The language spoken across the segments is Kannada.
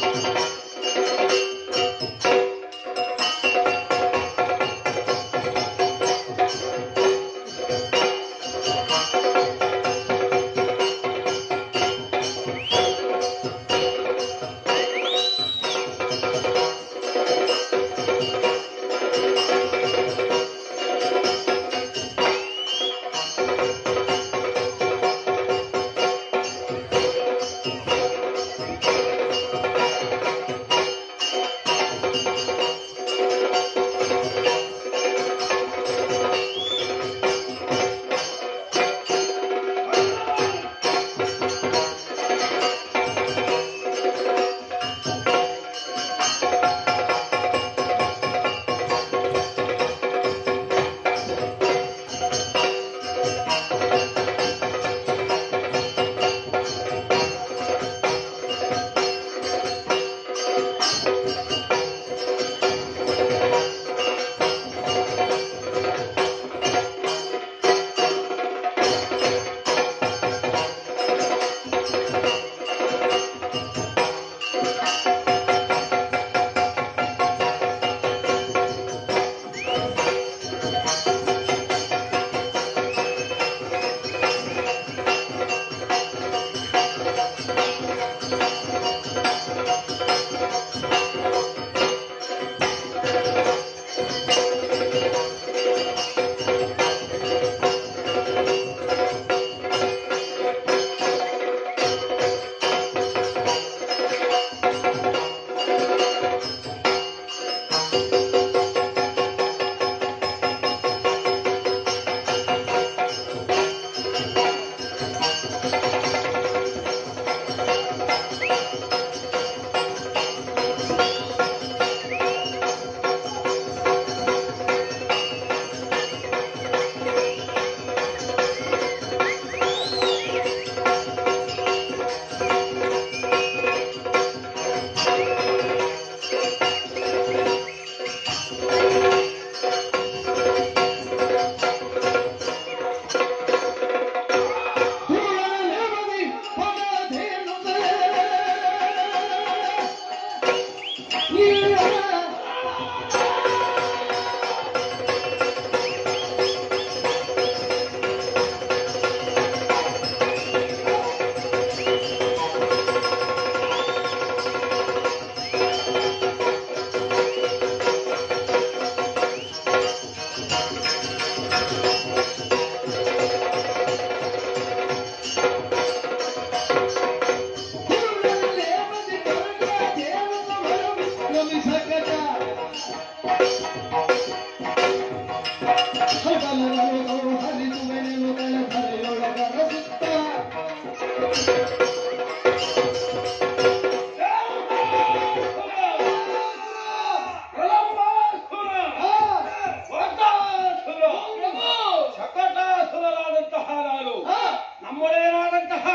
ಶಕಟಾಸುರನಾದಂತಹ ನಾನು ನಮ್ಮೊಡೆಯನಾದಂತಹ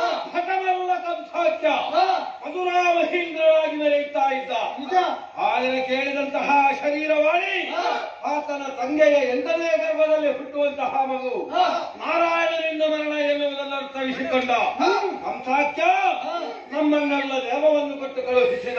ಭಟಮಲ್ಲ ಕಂಸಾಕ್ಯ ಮಧುರಾ ಮಹೇಂದ್ರರಾಗಿ ಮೆರೆಯುತ್ತಾ ಇದ್ದ ಆದಿನ ಕೇಳಿದಂತಹ ಶರೀರವಾಣಿ ಆತನ ತಂದೆಯ ಎಂಟನೇ ಗರ್ಭದಲ್ಲಿ ಹುಟ್ಟುವಂತಹ ಮಗು ನಾರಾಯಣನಿಂದ ಮರಣ ಎನ್ನುವುದನ್ನು ಅರ್ಥವಿಸಿಕೊಂಡ ಕಂಸಾಕ್ಯ ನಮ್ಮನ್ನೆಲ್ಲ ದೇವವನ್ನು ಕೊಟ್ಟು ಕಳುಹಿಸಿದ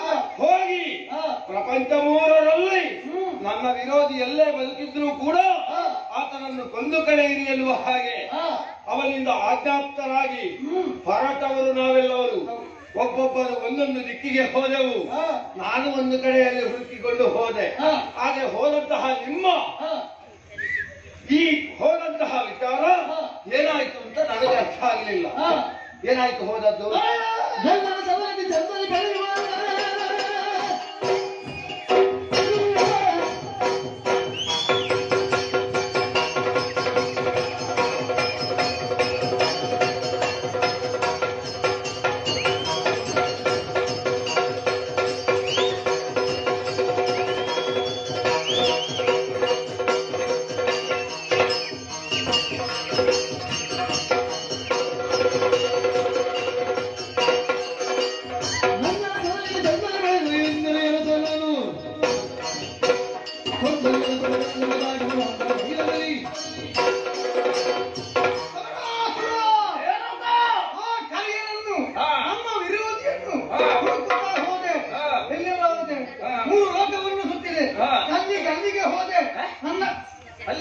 ಹೋಗಿ ಪ್ರಪಂಚ ಮೂರರಲ್ಲಿ ನನ್ನ ವಿರೋಧಿ ಎಲ್ಲೇ ಬದುಕಿದ್ರೂ ಕೂಡ ಆತನನ್ನು ಕೊಂದು ಕಳೆಯಿರಿ ಎನ್ನುವ ಹಾಗೆ ಅವನಿಂದ ಆಜ್ಞಾಪ್ತರಾಗಿ ಹೊರಟವರು ನಾವೆಲ್ಲವರು ಒಬ್ಬೊಬ್ಬರು ಒಂದೊಂದು ದಿಕ್ಕಿಗೆ ಹೋದೆವು ನಾನು ಒಂದು ಕಡೆಯಲ್ಲಿ ಹುಡುಕಿಕೊಂಡು ಹೋದೆ ಹಾಗೆ ಹೋದಂತಹ ನಿಮ್ಮ ಈ ಹೋದಂತಹ ವಿಚಾರ ಏನಾಯ್ತು ಅಂತ ನನಗೆ ಅರ್ಥ ಆಗಲಿಲ್ಲ ಏನಾಯ್ತು ಹೋದದ್ದು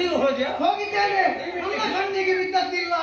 ಎಲ್ಲಿಗೆ ಹೋದ್ಯಾ ಹೋಗಿದ್ದೇನೆ ನನ್ನ ಕಣ್ಣಿಗೆ ಬಿದ್ದದ್ದಿಲ್ಲ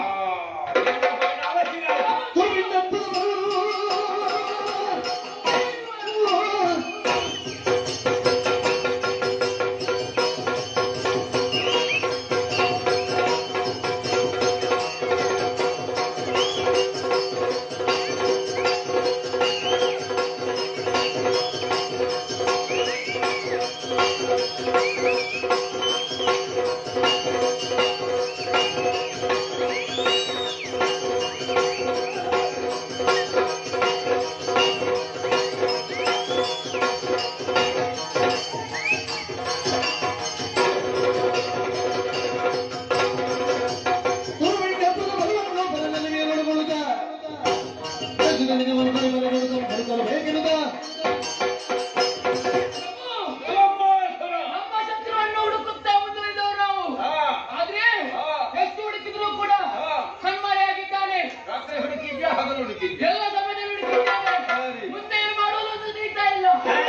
ನಮ್ಮ ಶತ್ರುವನ್ನು ಹುಡುಕುತ್ತಾ ಮುಂದುವರಿದವರು ನಾವು ಆದ್ರೆ ಎಷ್ಟು ಹುಡುಕಿದ್ರು ಕೂಡ ಕಣ್ಮರೆಯಾಗಿದ್ದಾನೆ ರಾತ್ರಿ ಹುಡುಕಿದ್ಯಾ ಹಗಲು ಹುಡುಕಿದ್ಯಾ ಎಲ್ಲ ಸಮಯದಲ್ಲಿ ಹುಡುಕಿದ್ದಾನೆ ಮುಂದೆ ಏನು ಮಾಡೋದು ಅಂತ ತಿಳಿತಾ ಇಲ್ಲ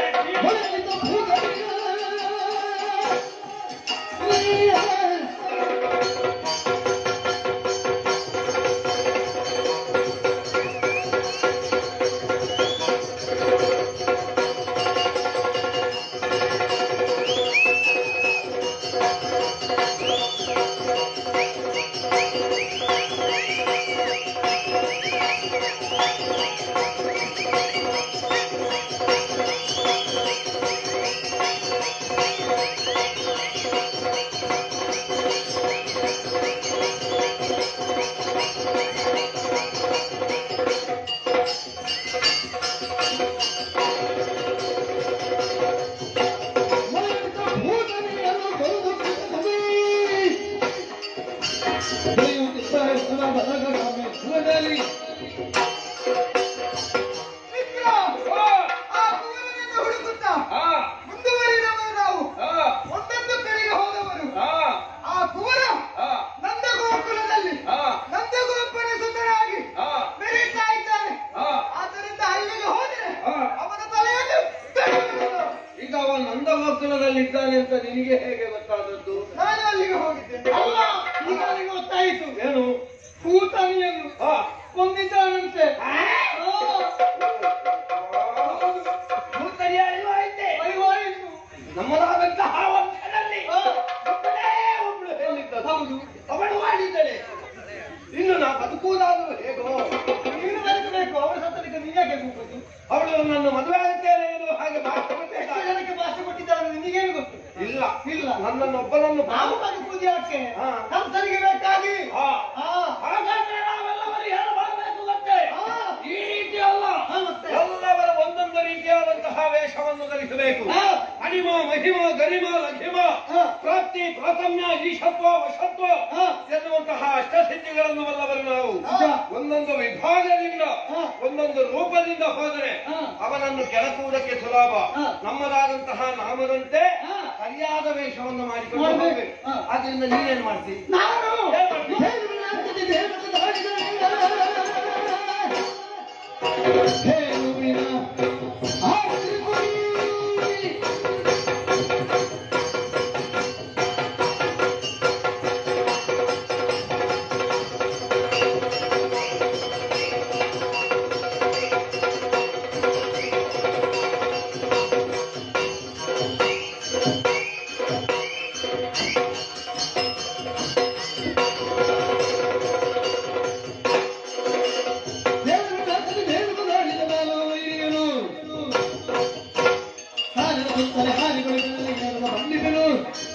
ಮಿತ್ರ, ಆ ಕುರುಡನನ್ನು ಹುಡುಕುತ್ತಾ ಮುಂದುವರಿದವರು ನಾವು ಒಂದೊಂದು ಕಡೆಗೆ ಹೋದವರು ಆ ಕುವರ ನಂದಗೋಕುಲದಲ್ಲಿ ನಂದಗೋಪನ ಸುಂದರಾಗಿ ಮೆರೀತಾ ಇದ್ದಾನೆ ಆದ್ದರಿಂದ ಅಲ್ಲಿಗೆ ಹೋದರೆ ಅವನ ತಲೆಯನ್ನು ತೆಗೆದುಕೊಂಡು ಈಗ ಅವ ನಂದಗೋಕುಲದಲ್ಲಿದ್ದಾನೆ ಅಂತ ನಿನಗೆ ಹೇಗೆ ಗೊತ್ತಾದದ್ದು ನಾನು ಅಲ್ಲಿಗೆ ಹೋಗಿದ್ದೇನೆ ಅಲ್ಲ ಈಗ ನನಗೆ ಗೊತ್ತಾಯಿತು ಏನು ಭೂತಾನಿಯನ್ನು ಆ, ಕೊಂದಿದ್ದಾನಂತೆ ಭೂತರಿಯ ಅರಿವಾ ಐತೆ? ಪರಿವಾರಿತ್ತು ನಮ್ಮದಾದಂತಹ ವಂಶದಲ್ಲಿ ಒಬ್ಬಳೇ ಒಬ್ಳು ಹೇಳಿದ್ದದ್ದು. ಹೌದು ಅವಳು ಮಾಡಿದ್ದಳೆ ಇನ್ನು ನಾ ಬದುಕುವುದಾದರೂ ಹೇಗೋ ನೀನು ಬದುಕಬೇಕು ಅವರ ಸತ್ತಲಿಕ್ಕೆ ನೀನ್ಯಾಕೆ ಕೂಗುದು ಅವಳು ನನ್ನನ್ನು ಮದುವೆ ಆಗುತ್ತೇನೆ ಎಂದು ಹಾಗೆ ಭಾಷೆ ಎಷ್ಟು ಕೊಟ್ಟಿದ್ದಾಳೆ. ಜನಕ್ಕೆ ಭಾಷೆ ಕೊಟ್ಟಿದ್ದಾರೆ ನಿನಗೇನು ಗೊತ್ತು ಇಲ್ಲ ಇಲ್ಲ ನನ್ನನ್ನೊಬ್ಬನನ್ನು ನಾವು ಬದುಕುವುದು ಯಾಕೆ ಹಾ. ಕಂಸನಿಗೆ ಬೇಕಾಗಿ ಆ, ಹಾ. ಹಾಗಾದ್ರೆ ನಾವೆಲ್ಲವರು ಏನು ಮಾಡಬೇಕು ಗೊತ್ತೇ ಹಾ. ಈ ರೀತಿ ಅಲ್ಲ ಹಾ, ಮತ್ತೆ? ಎಲ್ಲವರ ಒಂದೊಂದು ರೀತಿಯಾದಂತಹ ವೇಷವನ್ನು ಧರಿಸಬೇಕು ಹಾ. ಅಣಿಮ ಮಹಿಮ ಗರಿಮ ಲಘಿಮ ಹಾ. ಪ್ರಾಪ್ತಿ ಪ್ರಾಥಮ್ಯ ಈಶತ್ವ ವಶತ್ವ ಹಾ. ಎನ್ನುವಂತಹ ಅಷ್ಟಸಿದ್ಧಿಗಳನ್ನು ಬಲ್ಲವರು ನಾವು ನಿಜ. ಒಂದೊಂದು ವಿಭಾಗದಿಂದ ಹಾ. ಒಂದೊಂದು ರೂಪದಿಂದ ಹೋದರೆ ಹಾ. ಅವನನ್ನು ಕೆಳಕುವುದಕ್ಕೆ ಸುಲಭ ಹಾ. ನಮ್ಮದಾದಂತಹ ನಾಮದಂತೆ ಹಾ. ಸರಿಯಾದ ವೇಷವನ್ನು ಮಾಡಿಕೊಂಡು ಮಾಡ್ಬೇಕು. ಹೋಗ್ಬೇಕು ಹಾ. ಆದ್ರಿಂದ ನೀನೇನ್ ಮಾಡ್ತಿ ನಾನು ಏನ್ ಮಾಡ್ತಿ? ಹೇಳುವಿನಾಗ್ತದೆ ದೇಹದ ದಾಡಿದ ಹೇಳುವಿನ ಆಶಿಪುರಿ. ದೇವರುಗಳಾಗಲಿ ದೇವರುಗಳಾಡಿದ ಬಾಲವೈರಿಯನು. ಹಾರಿದ ಸುತ್ತಲೆ ಹಾರಿಗಳಿಗಳಲ್ಲಿ ನೆರೆದ ಬಂಡಿಗಳು.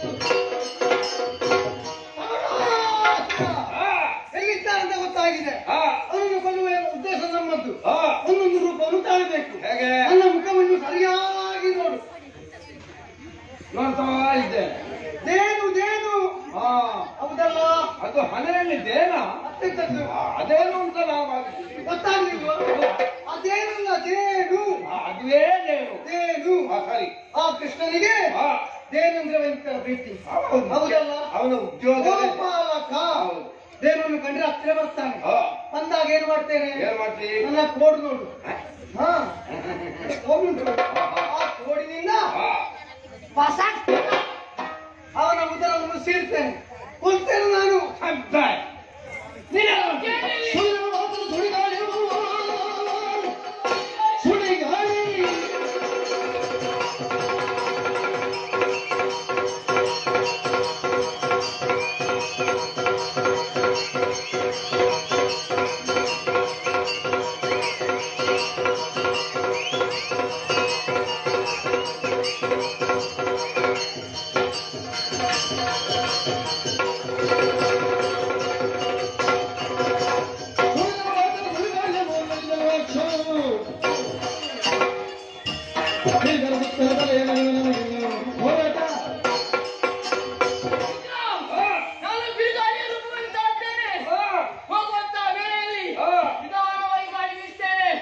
ಆ, ಎಲ್ಲಿದ್ದಾರಂತ ಗೊತ್ತಾಗಿದೆ ಆ, ಅವನನ್ನು ಕೊಲ್ಲುವ ಉದ್ದೇಶ ನಮ್ಮದ್ದು ಆ. ಒಂದೊಂದು ರೂಪವನ್ನು ತಾಳಬೇಕು ಹೇಗೆ ನನ್ನ ಮುಖವನ್ನು ಸರಿಯಾಗಿ ನೋಡು ನೋಡ್ತಾ ಇದ್ದೇನೆ ದೇನು ದೇನು ಆ ಹೌದಲ್ಲ ಅದು ಹನೆಯಲ್ಲಿದ್ದೇನಾ ಅತ್ತಿದ್ದದ್ದು ಆ, ಅದೇನು ಅಂತ ನಾವು ಭಾವಿಸಿದ್ವಿ. ಗೊತ್ತಾಗ್ಲಿಲ್ವಾ ಅದೇನಲ್ಲ ದೇನು ಆ, ಅದುವೇ ದೇನು ದೇನು ಆ, ಸರಿ ಆ ಕೃಷ್ಣನಿಗೆ ಆ, ದೇನಂದ್ರೆ ಭಯಂಕರ ಪ್ರೀತಿ ಹೌದು. ಹೌದಲ್ಲ ಅವನ ಉದ್ಯೋಗ ಗೋಪಾಲಕ ಹೌದು. ದೇನನ್ನು ಕಂಡ್ರೆ ಹತ್ತಿರ ಬರ್ತಾನೆ ಆ, ಬಂದಾಗ ಏನ್ ಮಾಡ್ತೇನೆ ಏನ್ ಮಾಡ್ತಿ ನನ್ನ ಕೋಡ್ ನೋಡು ಆ, ಹಾ ಕೋಡ್ ಉಂಟು. ಆ ಕೋಡಿನಿಂದ ಆ, ಪಸಾಕ್ ಅವನ ಉದರವನ್ನು ಸೇರ್ತೇನೆ ಕೊಲ್ತೇನೆ ನಾನು ನಾನು ಬಿರುಗಾಳಿಯನ್ನು ಮುಗಿಸ್ತಾ ಇದ್ದೇನೆ ಹೋಗುವಂತ ವೇಳೆಯಲ್ಲಿ ನಿಧಾನವಾಗಿ ಗಾಳಿ ಬೀಸ್ತೇನೆ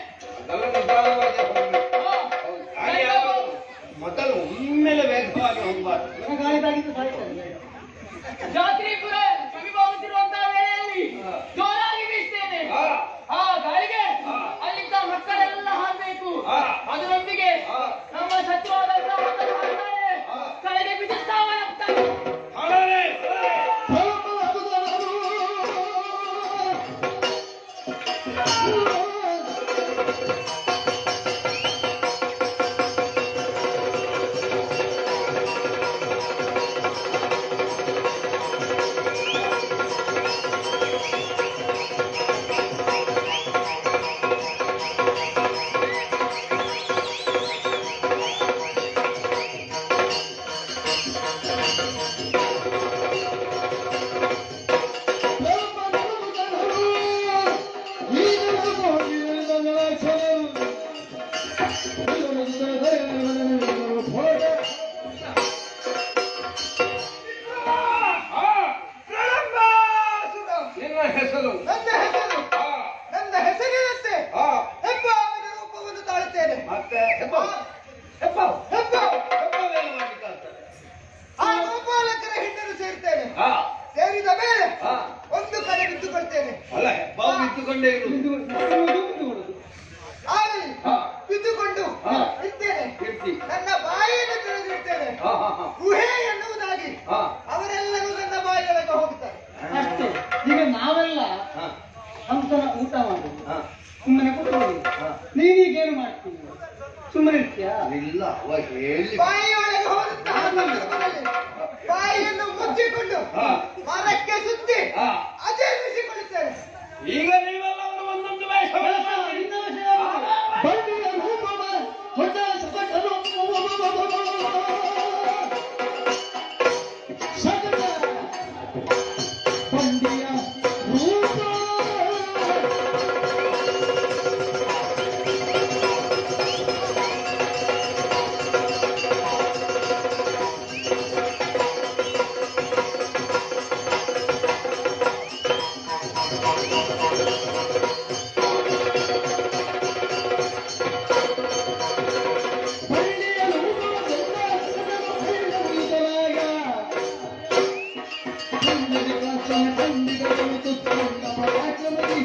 ಹಾ. ಮೊದಲು ಒಮ್ಮೆಲೆ ವೇಗವಾಗಿ ಹೋಗಬಾರ್ದು ಗಾಳಿ ತಾಗಿದ್ದು ಸಾಯ್ತೇನೆ ಜಾತ್ರೆ ಪುರ ಸಮೀಪವಾಗುತ್ತಿರುವಂತಹ ವೇಳೆಯಲ್ಲಿ ಜೋರಾಗಿ ಬೀಸ್ತೇನೆ ಹಾ. ಆ ಗಾಳಿಗೆ ಹಾ. ಅಲ್ಲಿದ್ದ ಮಕ್ಕಳೆಲ್ಲ ಹಾರಬೇಕು ಹಾ. ಅದರೊಂದಿಗೆ ಹಾ. ನಮ್ಮ ಶತ್ರುವಾದಂತಹ ಮಕ್ಕಳು ಹಾರ್ತಾರೆ. ಹಾ. ಕೆಳಗೆ ಬಿದ್ದು ಸಾವನ್ನಪ್ತಾರೆ. ಹಾಗಾದ್ರೆ, ಆ, ಪ್ರಳಂಬಾಸುರ. ನಿನ್ನ ಹೆಸರು ನನ್ನ ಹೆಸರು ಆ, ನನ್ನ ಹೆಸರಿನಂತೆ ಆ, ಹೆಬ್ಬ ರೂಪವನ್ನು ತಾಳುತ್ತೇನೆ ಮತ್ತೆ ಹೆಬ್ಬ ಹೆಬ್ಬ ಹೆಬ್ಬ ಹೆಬ್ಬವೇನು ಮಾಡ್ಲಿಕ್ಕಾಗ್ತದೆ? ಆ ಗೋಪಾಲಕರ ಹಿಂಡನ್ನು ಸೇರ್ತೇನೆ ಆ, ಸೇರಿದ ಮೇಲೆ ಆ, ಒಂದು ಕಡೆ ಬಿದ್ದುಕೊಳ್ತೇನೆ ಅಲ್ಲ ಹೆಬ್ಬ ಬಿದ್ದುಕೊಂಡೇ ಇರುವುದು ಆಗಲಿ ಹಾ. ಬಿದ್ದುಕೊಂಡು ಹಾ. ಇರ್ತೇನೆ ಕೀರ್ತಿ ನನ್ನ ಬಾಯಿಯನ್ನು ತಿಳಿದಿರ್ತೇನೆ ಹಾ ಹಾ ಹಾ ಗುಹೆ ಎನ್ನುವುದಾಗಿ ಹಾ ಅವರೆಲ್ಲರೂ ನನ್ನ ಬಾಯಿಯೊಳಗೆ ಹೋಗುತ್ತಾರೆ ಅಷ್ಟೇ ಈಗ ನಾವೆಲ್ಲ ಹಾ ಹಂಸನ ಊಟ ಮಾಡಿ ಹಾ ಸುಮ್ಮನೆ ಕೂತ್ಕೊಳ್ಳಿ ಹಾ. ನೀನೀಗೇನು ಮಾಡ್ತೀನಿ ಸುಮ್ಮನೆ ಇರ್ತೀಯಾ ಇಲ್ಲ ಅವ ಹೇಳಿ ಬಾಯಿಯೊಳಗೆ ಹೋಗುತ್ತಾ ಸಂದರ್ಭದಲ್ಲಿ ಬಾಯಿಯನ್ನು ಮುಚ್ಚಿಕೊಂಡು ಹಾ. ಮರಕ್ಕೆ ಸುತ್ತಿ ಹಾ. ಅಜೇನಿಸಿಕೊಳ್ಳುತ್ತೇನೆ ಈಗ ನೀವೆಲ್ಲವರು ಒಂದೊಂದು ವೇಷವನ್ನು ಮಾಡಿ. ಬಂಡಿಯ ರೂಪವ ಹೊಸ ಸಕಟನು ಸಕಟ ಬಂಡಿಯ ರೂಪ ಬಂಡಿಯ ರೂಪವ ಹೊಸ ಸಕಟನು ಬಂಡ ಉಳಿಸಲಾಗ ಬಂಡಿಗೆ ಕಾಚನ ಬಂಡಿಗೆ ತುತ್ತಂಗ ಪರಾಕ್ರಮದಿ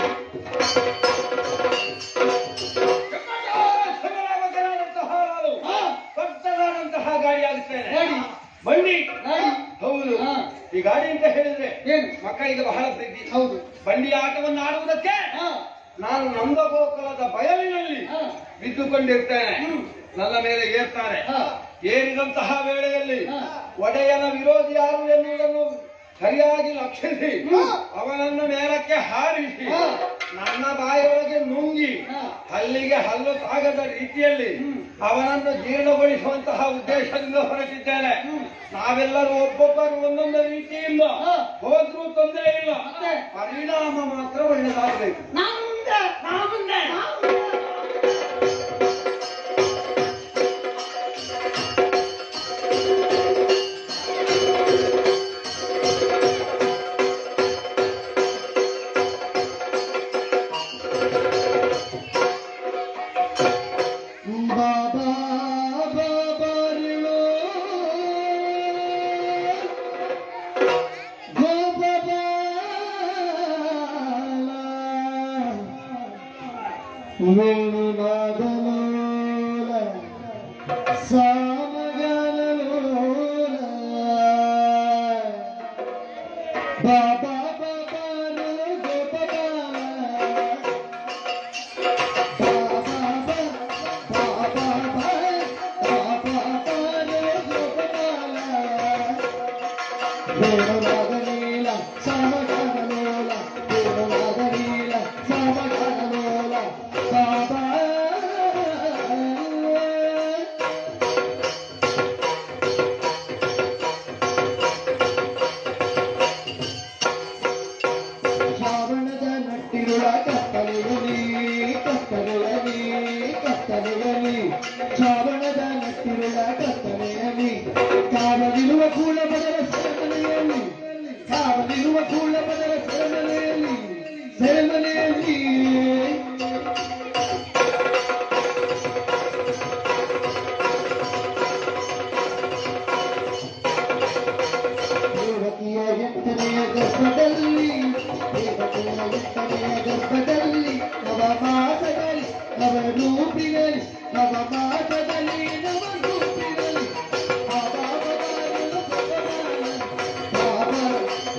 ಸಮರಾಮಕರಾದಂತಹ ನಾನು ಹಾ. ಭಕ್ತರಾದಂತಹ ಗಾಡಿ ಆಗುತ್ತೇನೆ ಗಾಡಿ. ಬಂಡಿ ಗಾಡಿ. ಹೌದು ಹಾ. ಈ ಗಾಡಿ ಅಂತ ಹೇಳಿದ್ರೆ ಏನು ಮಕ್ಕಳಿಗೆ ಬಹಳ ಪ್ರೀತಿ ಹೌದು ಬಂಡಿ ಆಟವನ್ನು ಆಡುವುದಕ್ಕೆ ಹಾ ನಾನು ನಂದಗೋಕುಲದ ಬಯಲಿನಲ್ಲಿ ಹಾ ಬಿದ್ದುಕೊಂಡಿರ್ತೇನೆ ಹ್ಮ್. ನನ್ನ ಮೇಲೆ ಏರ್ತಾರೆ ಹಾ. ಏರಿದಂತಹ ವೇಳೆಯಲ್ಲಿ ಹಾ. ಒಡೆಯನ ವಿರೋಧಿ ಯಾರು ಎನ್ನುವುದನ್ನು ಸರಿಯಾಗಿ ಲಕ್ಷಿಸಿ ಹ್ಮ್. ಅವನನ್ನು ಮೇಲಕ್ಕೆ ಹಾರಿಸಿ ಹಾ. ನನ್ನ ಬಾಯೊಳಗೆ ನುಂಗಿ ಹಾ. ಹಲ್ಲಿಗೆ ಹಲ್ಲು ತಾಗದ ರೀತಿಯಲ್ಲಿ ಹ್ಮ್. ಅವನನ್ನು ಜೀರ್ಣಗೊಳಿಸುವಂತಹ ಉದ್ದೇಶದಿಂದ ಹೊರಟಿದ್ದೇನೆ ಹ್ಮ್. ನಾವೆಲ್ಲರೂ ಒಬ್ಬೊಬ್ಬರು ಒಂದೊಂದು ರೀತಿಯಿಂದ ಹಾ. ಹೋದ್ರೂ ತೊಂದರೆ ಇಲ್ಲ ಮತ್ತೆ? ಪರಿಣಾಮ ಮಾತ್ರ ಒಳ್ಳೆದಾಗಬೇಕು ನಾನು ಮುಂದೆ ನಾನು ಮುಂದೆ ನಾನು ಮುಂದೆ. ಬಾಬಾ ಬಾಬಾ ರಿಳೋ ಗೋಪಾಲ ಸೆರೆಮನೆಯಲ್ಲಿ ಕಾವಲಿರುವ ಕೂಲ ಬದಲ ಸೆರೆಮನೆಯಲ್ಲಿ ಕಾವಲಿರುವ ಕೂಲ ಬದಲ ಸೆರೆಮನೆಯಲ್ಲಿ ಸೆರೆಮನೆಯಲ್ಲಿ ದೇವಕಿಯ ಎಂಟನೆಯ ಗರ್ಭದಲ್ಲಿ ದೇವಕಿಯ ಎಂಟನೆಯ ಗರ್ಭದಲ್ಲಿ ನವಮಾಸದಲ್ಲಿ ನವರೂಪಿನಲ್ಲಿ ನವಮಾಸದಲ್ಲಿ ನವರೂಪಿನಲ್ಲಿ ಬಾಬಾ ಬಾಬಾ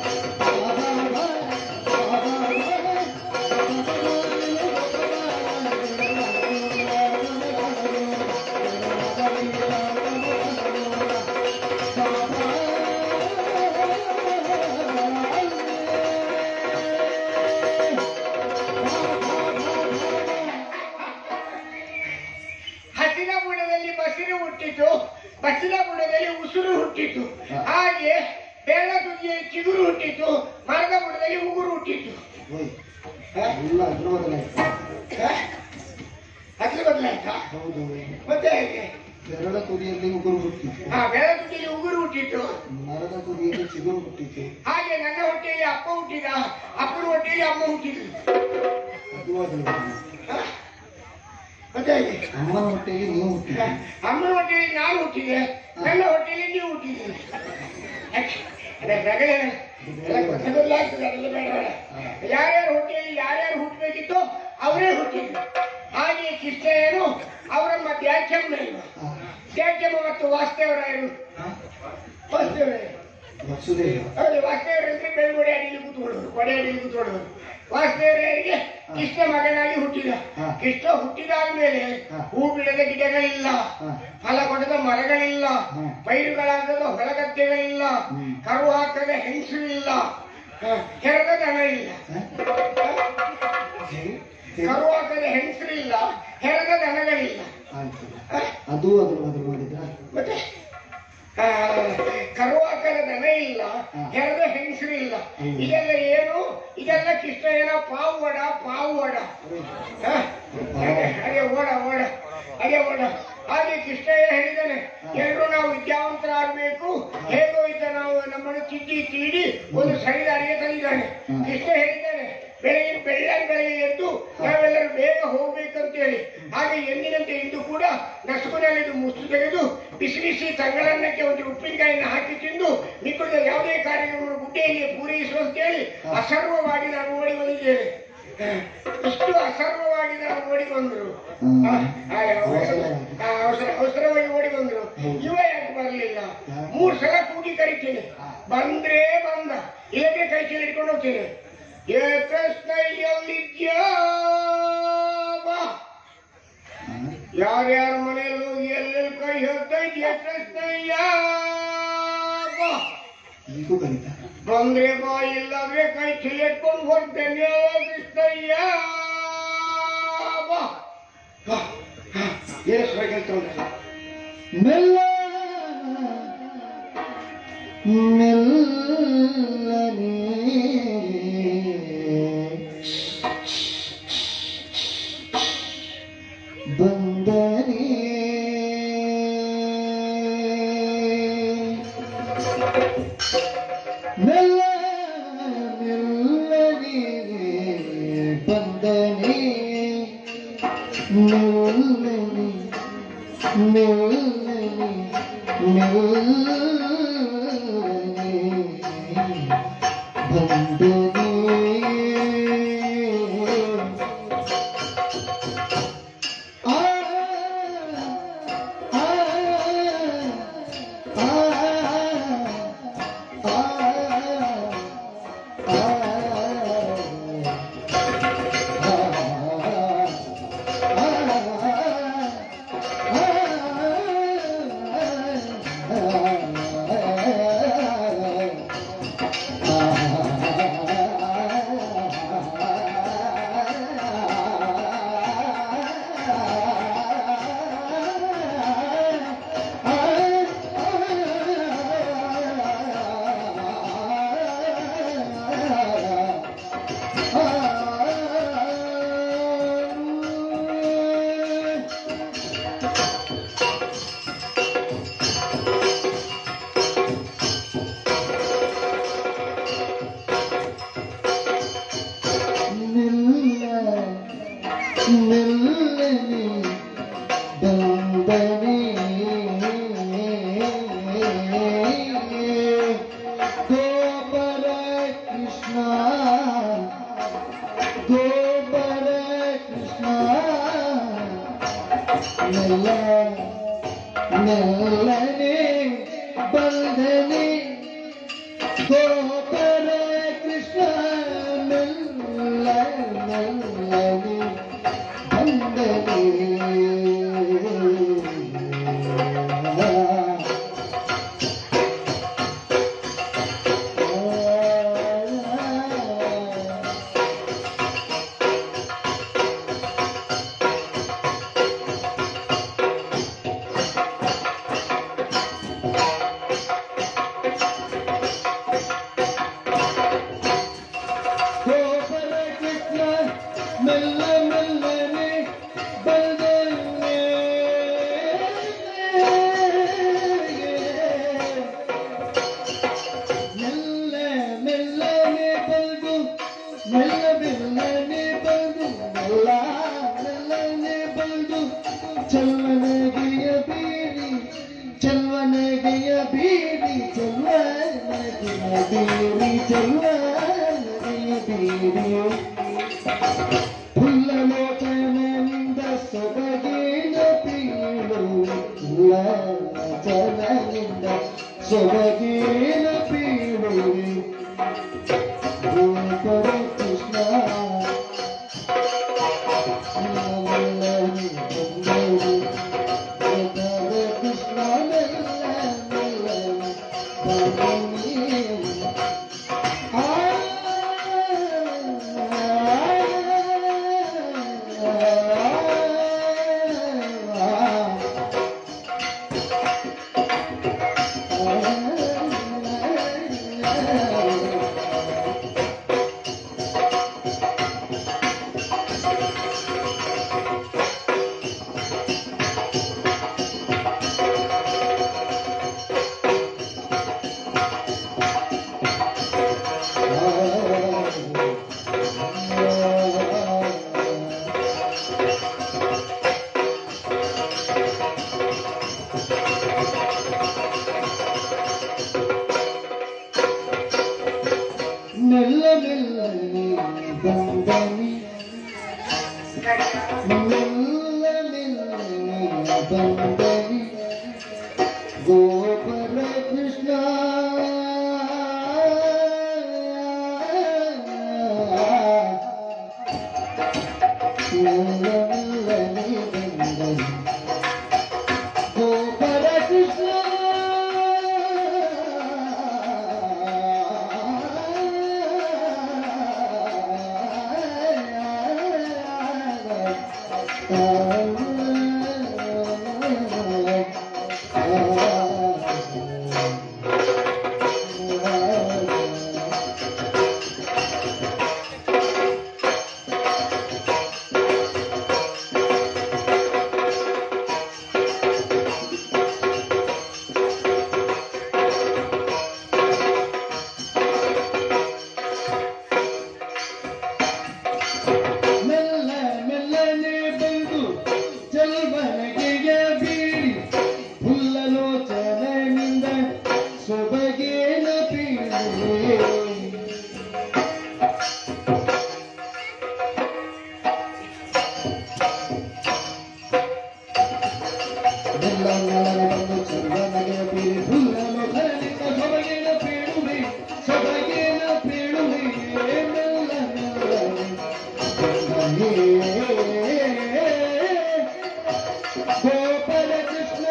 ಹಸಿರ ಬುಡದಲ್ಲಿ ಬಸಿರು ಹುಟ್ಟಿತು ಬಸಿರ ಬುಡದಲ್ಲಿ ಉಸುರು ಹುಟ್ಟಿತು ಹಾಗೆ ಬೇಡ ತುದಿಯಲ್ಲಿ ಚಿಗುರು ಹುಟ್ಟಿತು ಮರದ ಬುಡದಲ್ಲಿ ಉಗುರು ಹುಟ್ಟಿತು ಇಲ್ಲ ಅದ್ರ ಬದಲಾಯ್ತು ಹಸಿರು ಬದಲಾಯ್ತಾ ಹೌದು ಮತ್ತೆ ಹೇಗೆ ಬೆರಳ ತುದಿಯಲ್ಲಿ ಉಗುರು ಹುಟ್ಟಿತು ಆ ಬೇಡ ತುದಿಯಲ್ಲಿ ಉಗುರು ಹುಟ್ಟಿತು ಮರದ ತುದಿಯಲ್ಲಿ ಚಿಗುರು ಹುಟ್ಟಿತು ಹಾಗೆ ನನ್ನ ಹೊಟ್ಟೆಯಲ್ಲಿ ಅಪ್ಪ ಹುಟ್ಟಿದ ಅಪ್ಪನ ಹೊಟ್ಟೆಯಲ್ಲಿ ಅಮ್ಮ ಹುಟ್ಟಿದ್ರು ಅದು ಅದಲ್ಲ ಹ? ಮತ್ತೆ ಹೇಗೆ ಅಮ್ಮನ ಹೊಟ್ಟೆಗೆ ನೀವು ಹುಟ್ಟಿತು ಅಮ್ಮನ ಹೊಟ್ಟೆಯಲ್ಲಿ ನಾನು ಹುಟ್ಟಿದೆ ನನ್ನ ಹೊಟ್ಟೆಯಲ್ಲಿ ನೀವು ಹುಟ್ಟಿದ್ದೀರಿ ಅದೇ ರಗಳೆ ಎಲ್ಲ ಗೊತ್ತಾಗೋದಾಗ್ತದೆ ಅದೆಲ್ಲ ಬೇಡ ಬೇಡ. ಯಾರ್ಯಾರ ಹೊಟ್ಟೆಯಲ್ಲಿ ಯಾರ್ಯಾರು ಹುಟ್ಟಬೇಕಿತ್ತು ಅವರೇ ಹುಟ್ಟಿದ್ರು ಹಾಗೆ ಕೃಷ್ಣಯ್ಯನು ಅವರಮ್ಮ ತ್ಯಾಜ್ಯಮ್ಮ ತ್ಯಾಜ್ಯಮ್ಮ ಮತ್ತು ವಾಸ್ತವರಾಯರು ವಾಸ್ತವರಾಯರು ವಸುದೇವ ಹೌದು ವಾಸ್ತವರಂದ್ರೆ ಬೆಳ್ಗೊಡೆ ಅಡಿಯಲ್ಲಿ ಕೂತ್ಕೊಳ್ಳೋರು ಕೊಡೆ ಅಡಿಯಲ್ಲಿ ಕೂತ್ಕೊಳ್ಳೋರು ವಾಸ್ತವರಿಗೆ ಕೃಷ್ಣ ಮಗನಾಗಿ ಹುಟ್ಟಿದ ಹಾ. ಕೃಷ್ಣ ಹುಟ್ಟಿದಾದ ಮೇಲೆ ಹಾ. ಹೂ ಬಿಡದ ಗಿಡಗಳಿಲ್ಲ ಹಾ. ಫಲ ಕೊಡದ ಮರಗಳಿಲ್ಲ ಹ್ಮ್. ಪೈರುಗಳಾಗದ ಹೊಲಗದ್ದೆಗಳಿಲ್ಲ ಹ್ಮ್. ಕರು ಹಾಕದ ಹೆಂಗಸರಿಲ್ಲ ಕೆರದ ದನ ಇಲ್ಲ ಕರು ಹಾಕದ ಹೆಂಗಸರಿಲ್ಲ ಹೆರದ ದನಗಳಿಲ್ಲ ಆಯ್ತು ಹ? ಅದು ಅದ್ರ ಬದಲು ಮಾಡಿದ್ರ ಮತ್ತೆ ಆ, ಕರುವಾಕರ ದನ ಇಲ್ಲ ಹೆರದ ಹೆಂಗಸರು ಇಲ್ಲ ಹ್ಮ್. ಇದೆಲ್ಲ ಏನು ಇದೆಲ್ಲ ಕೃಷ್ಣಯ್ಯನ ಪಾವುವಡ ಪಾವುವಡ ಹ? ಅದೇ ಓಡ ಓಡ ಅದೇ ಓಡ ಹಾಗೆ ಕೃಷ್ಣಯ್ಯ ಹೇಳಿದ್ದಾನೆ ಎಲ್ಲರೂ ನಾವು ವಿದ್ಯಾವಂತರಾಗಬೇಕು ಹೇಗೋ ಇದ್ದ ನಾವು ನಮ್ಮನ್ನು ತಿದ್ದಿ ತೀಡಿ ಒಂದು ಸರಿದಾರಿಗೆ ತಂದಿದ್ದಾನೆ ಹ್ಮ್. ಕೃಷ್ಣ ಹೇಳಿದ್ದಾನೆ ಬೆಳಗಿನ ಬೆಳ್ಳನ್ ಬೆಳಗ್ಗೆ ಎದ್ದು ನಾವೆಲ್ಲರೂ ಬೇಗ ಹೋಗ್ಬೇಕಂತೇಳಿ ಹಾಗೆ ಎಂದಿನಂತೆ ಇಂದು ಕೂಡ ನಸುಕಿನಲ್ಲಿ ಇದು ಮುಚ್ಚು ತೆಗೆದು ಬಿಸಿ ಬಿಸಿ ತಂಗಳನ್ನಕ್ಕೆ ಒಂದು ಉಪ್ಪಿನಕಾಯಿಯನ್ನು ಹಾಕಿ ತಿಂದು ಮಿಕ್ಕುಳಿದ ಯಾವುದೇ ಕಾರ್ಯಕ್ರಮವನ್ನು ಗುಡ್ಡೆಯಲ್ಲಿ ಪೂರೈಸುವಂತೇಳಿ ಅಸರ್ವವಾಗಿ ನಾನು ಓಡಿ ಬಂದಿದ್ದೇನೆ ಇಷ್ಟು ಅಸರ್ವವಾಗಿ ನಾನು ಓಡಿ ಬಂದರು ಹ್ಮ್. ಆ, ಆ, ಆ, ಅವಸರ ಅವಸರವಾಗಿ ಓಡಿ ಬಂದ್ರು ಇವ ಯಾಕೆ ಬರಲಿಲ್ಲ ಮೂರ್ ಸಲ ಕೂಗಿ ಕರಿತೀನಿ ಬಂದ್ರೆ ಬಂದ ಇಲ್ಲದ್ರೆ ಕೈ ಚೀಲ ಇಟ್ಕೊಂಡು ಹೋಗ್ತೀನಿ ಏ ಕೃಷ್ಣಯ್ಯಲ್ಲಿದ್ಯಾ ಬಾ ಯಾರ್ಯಾರ ಮನೆಯಲ್ಲೂ ಎಲ್ಲೆಲ್ಲಿ ಕೈ ಹೋಗ್ತಾ ಇದೆಯಾ ಕೃಷ್ಣಯ್ಯ ಬಾ ಈಗೂ ಕರೀತ ಬಂದ್ರೆ ಬಾ ಇಲ್ಲಾದ್ರೆ ಕೈ ಚೀಲ ಇಟ್ಕೊಂಡು ಹೋಗ್ತೇನೆ ಕೃಷ್ಣಯ್ಯ ಬಾ ಬಾ ಏನು ಸ್ವರ್ಗ ತೊಗೊಂಡ್ರೆ ಮೆಲ್ಲ ಮೆಲ್ಲನೆ ಬಂದನೆ ಮೆಲ್ಲ ಮೆಲ್ಲನೆ ಬಂದನೆ ಮೆಲ್ಲನೆ ಮೆಲ್ಲನೆ ಮೆಲ್ಲನೆ ಬಂದನೆ ಆ ಆ ಆ ಆ ಬಂದನಿ ಗೋಪರ ಕೃಷ್ಣ ಗೋಪರ ಕೃಷ್ಣ ಮೆಲ್ಲ ಮೆಲ್ಲನೆ ಬಂದನೆ ಗೋಪರ ಕೃಷ್ಣ ಮೆಲ್ಲ ಮೆಲ್ಲನೆ ಬಂದನೆ ಗೋಪರ ಕೃಷ್ಣ ಮೆಲ್ಲ ಮೆಲ್ಲನೆ ಬಂದನೆ ಮೆಲ್ಲ ಮೆಲ್ಲನೆ ಬಂದು ಮೆಲ್ಲ ಮೆಲ್ಲನೆ ಬಂದು ಮೆಲ್ಲ ಮೆಲ್ಲನೆ ಬಂದು ಚಲ್ವನಗೆಯ ಬೀರಿ ಚಲ್ವನಗೆಯ ಬೀರಿ ಚಲ್ವನಗೆಯ ಬೀರಿ ಚಲ್ವನಗೆಯ ಬೀರಿ ಫುಲ್ಲಲೋಚನನಿಂದ ಸೊಬಗಿನ ಪೀಳು ಫುಲ್ಲಲೋಚನನಿಂದ ಸೊಬಗಿನ ಪೀಳು ಗೋಪರ ಕೃಷ್ಣ ಮೆಲ್ಲನೆ ಬಂದನು. ಗೋಪರ ಕೃಷ್ಣ ಮೆಲ್ಲ ಮೆಲ್ಲನೆ ಬಂದನು. ಮೆಲ್ಲ ಮೆಲ್ಲನೆ ಬಂದನಿ ಮೆಲ್ಲ ಮೆಲ್ಲನೆ ಬಂದನಿ ಗೋಪರ ಕೃಷ್ಣ ಮೆಲ್ಲ ಮೆಲ್ಲನೆ ಬಂದನಿ ಗೋಪರ ಕೃಷ್ಣ ಮೆಲ್ಲ ಮೆಲ್ಲನೆ ಬಂದು ಜಲ್ವನಗೆಯ ಬೀರಿ ಹುಲ್ಲಲೋಚನನಿಂದ ಸೊಬಗೇನ ಬೀಳಿ ಮೆಲ್ಲ ಮೆಲ್ಲನೆ ಬಂದು ಜಲ್ವನಗೆಯ ಬೀರಿ ಹುಲ್ಲಲೋಚನನಿಂದ ಸೊಬಗೇನ ಬೀಳುವಿ ಸೊಬಗೇನ ಬೀಳುವಿ ಮೆಲ್ಲ ಮೆಲ್ಲನೆ ಗೋಪಾಲ ಕೃಷ್ಣ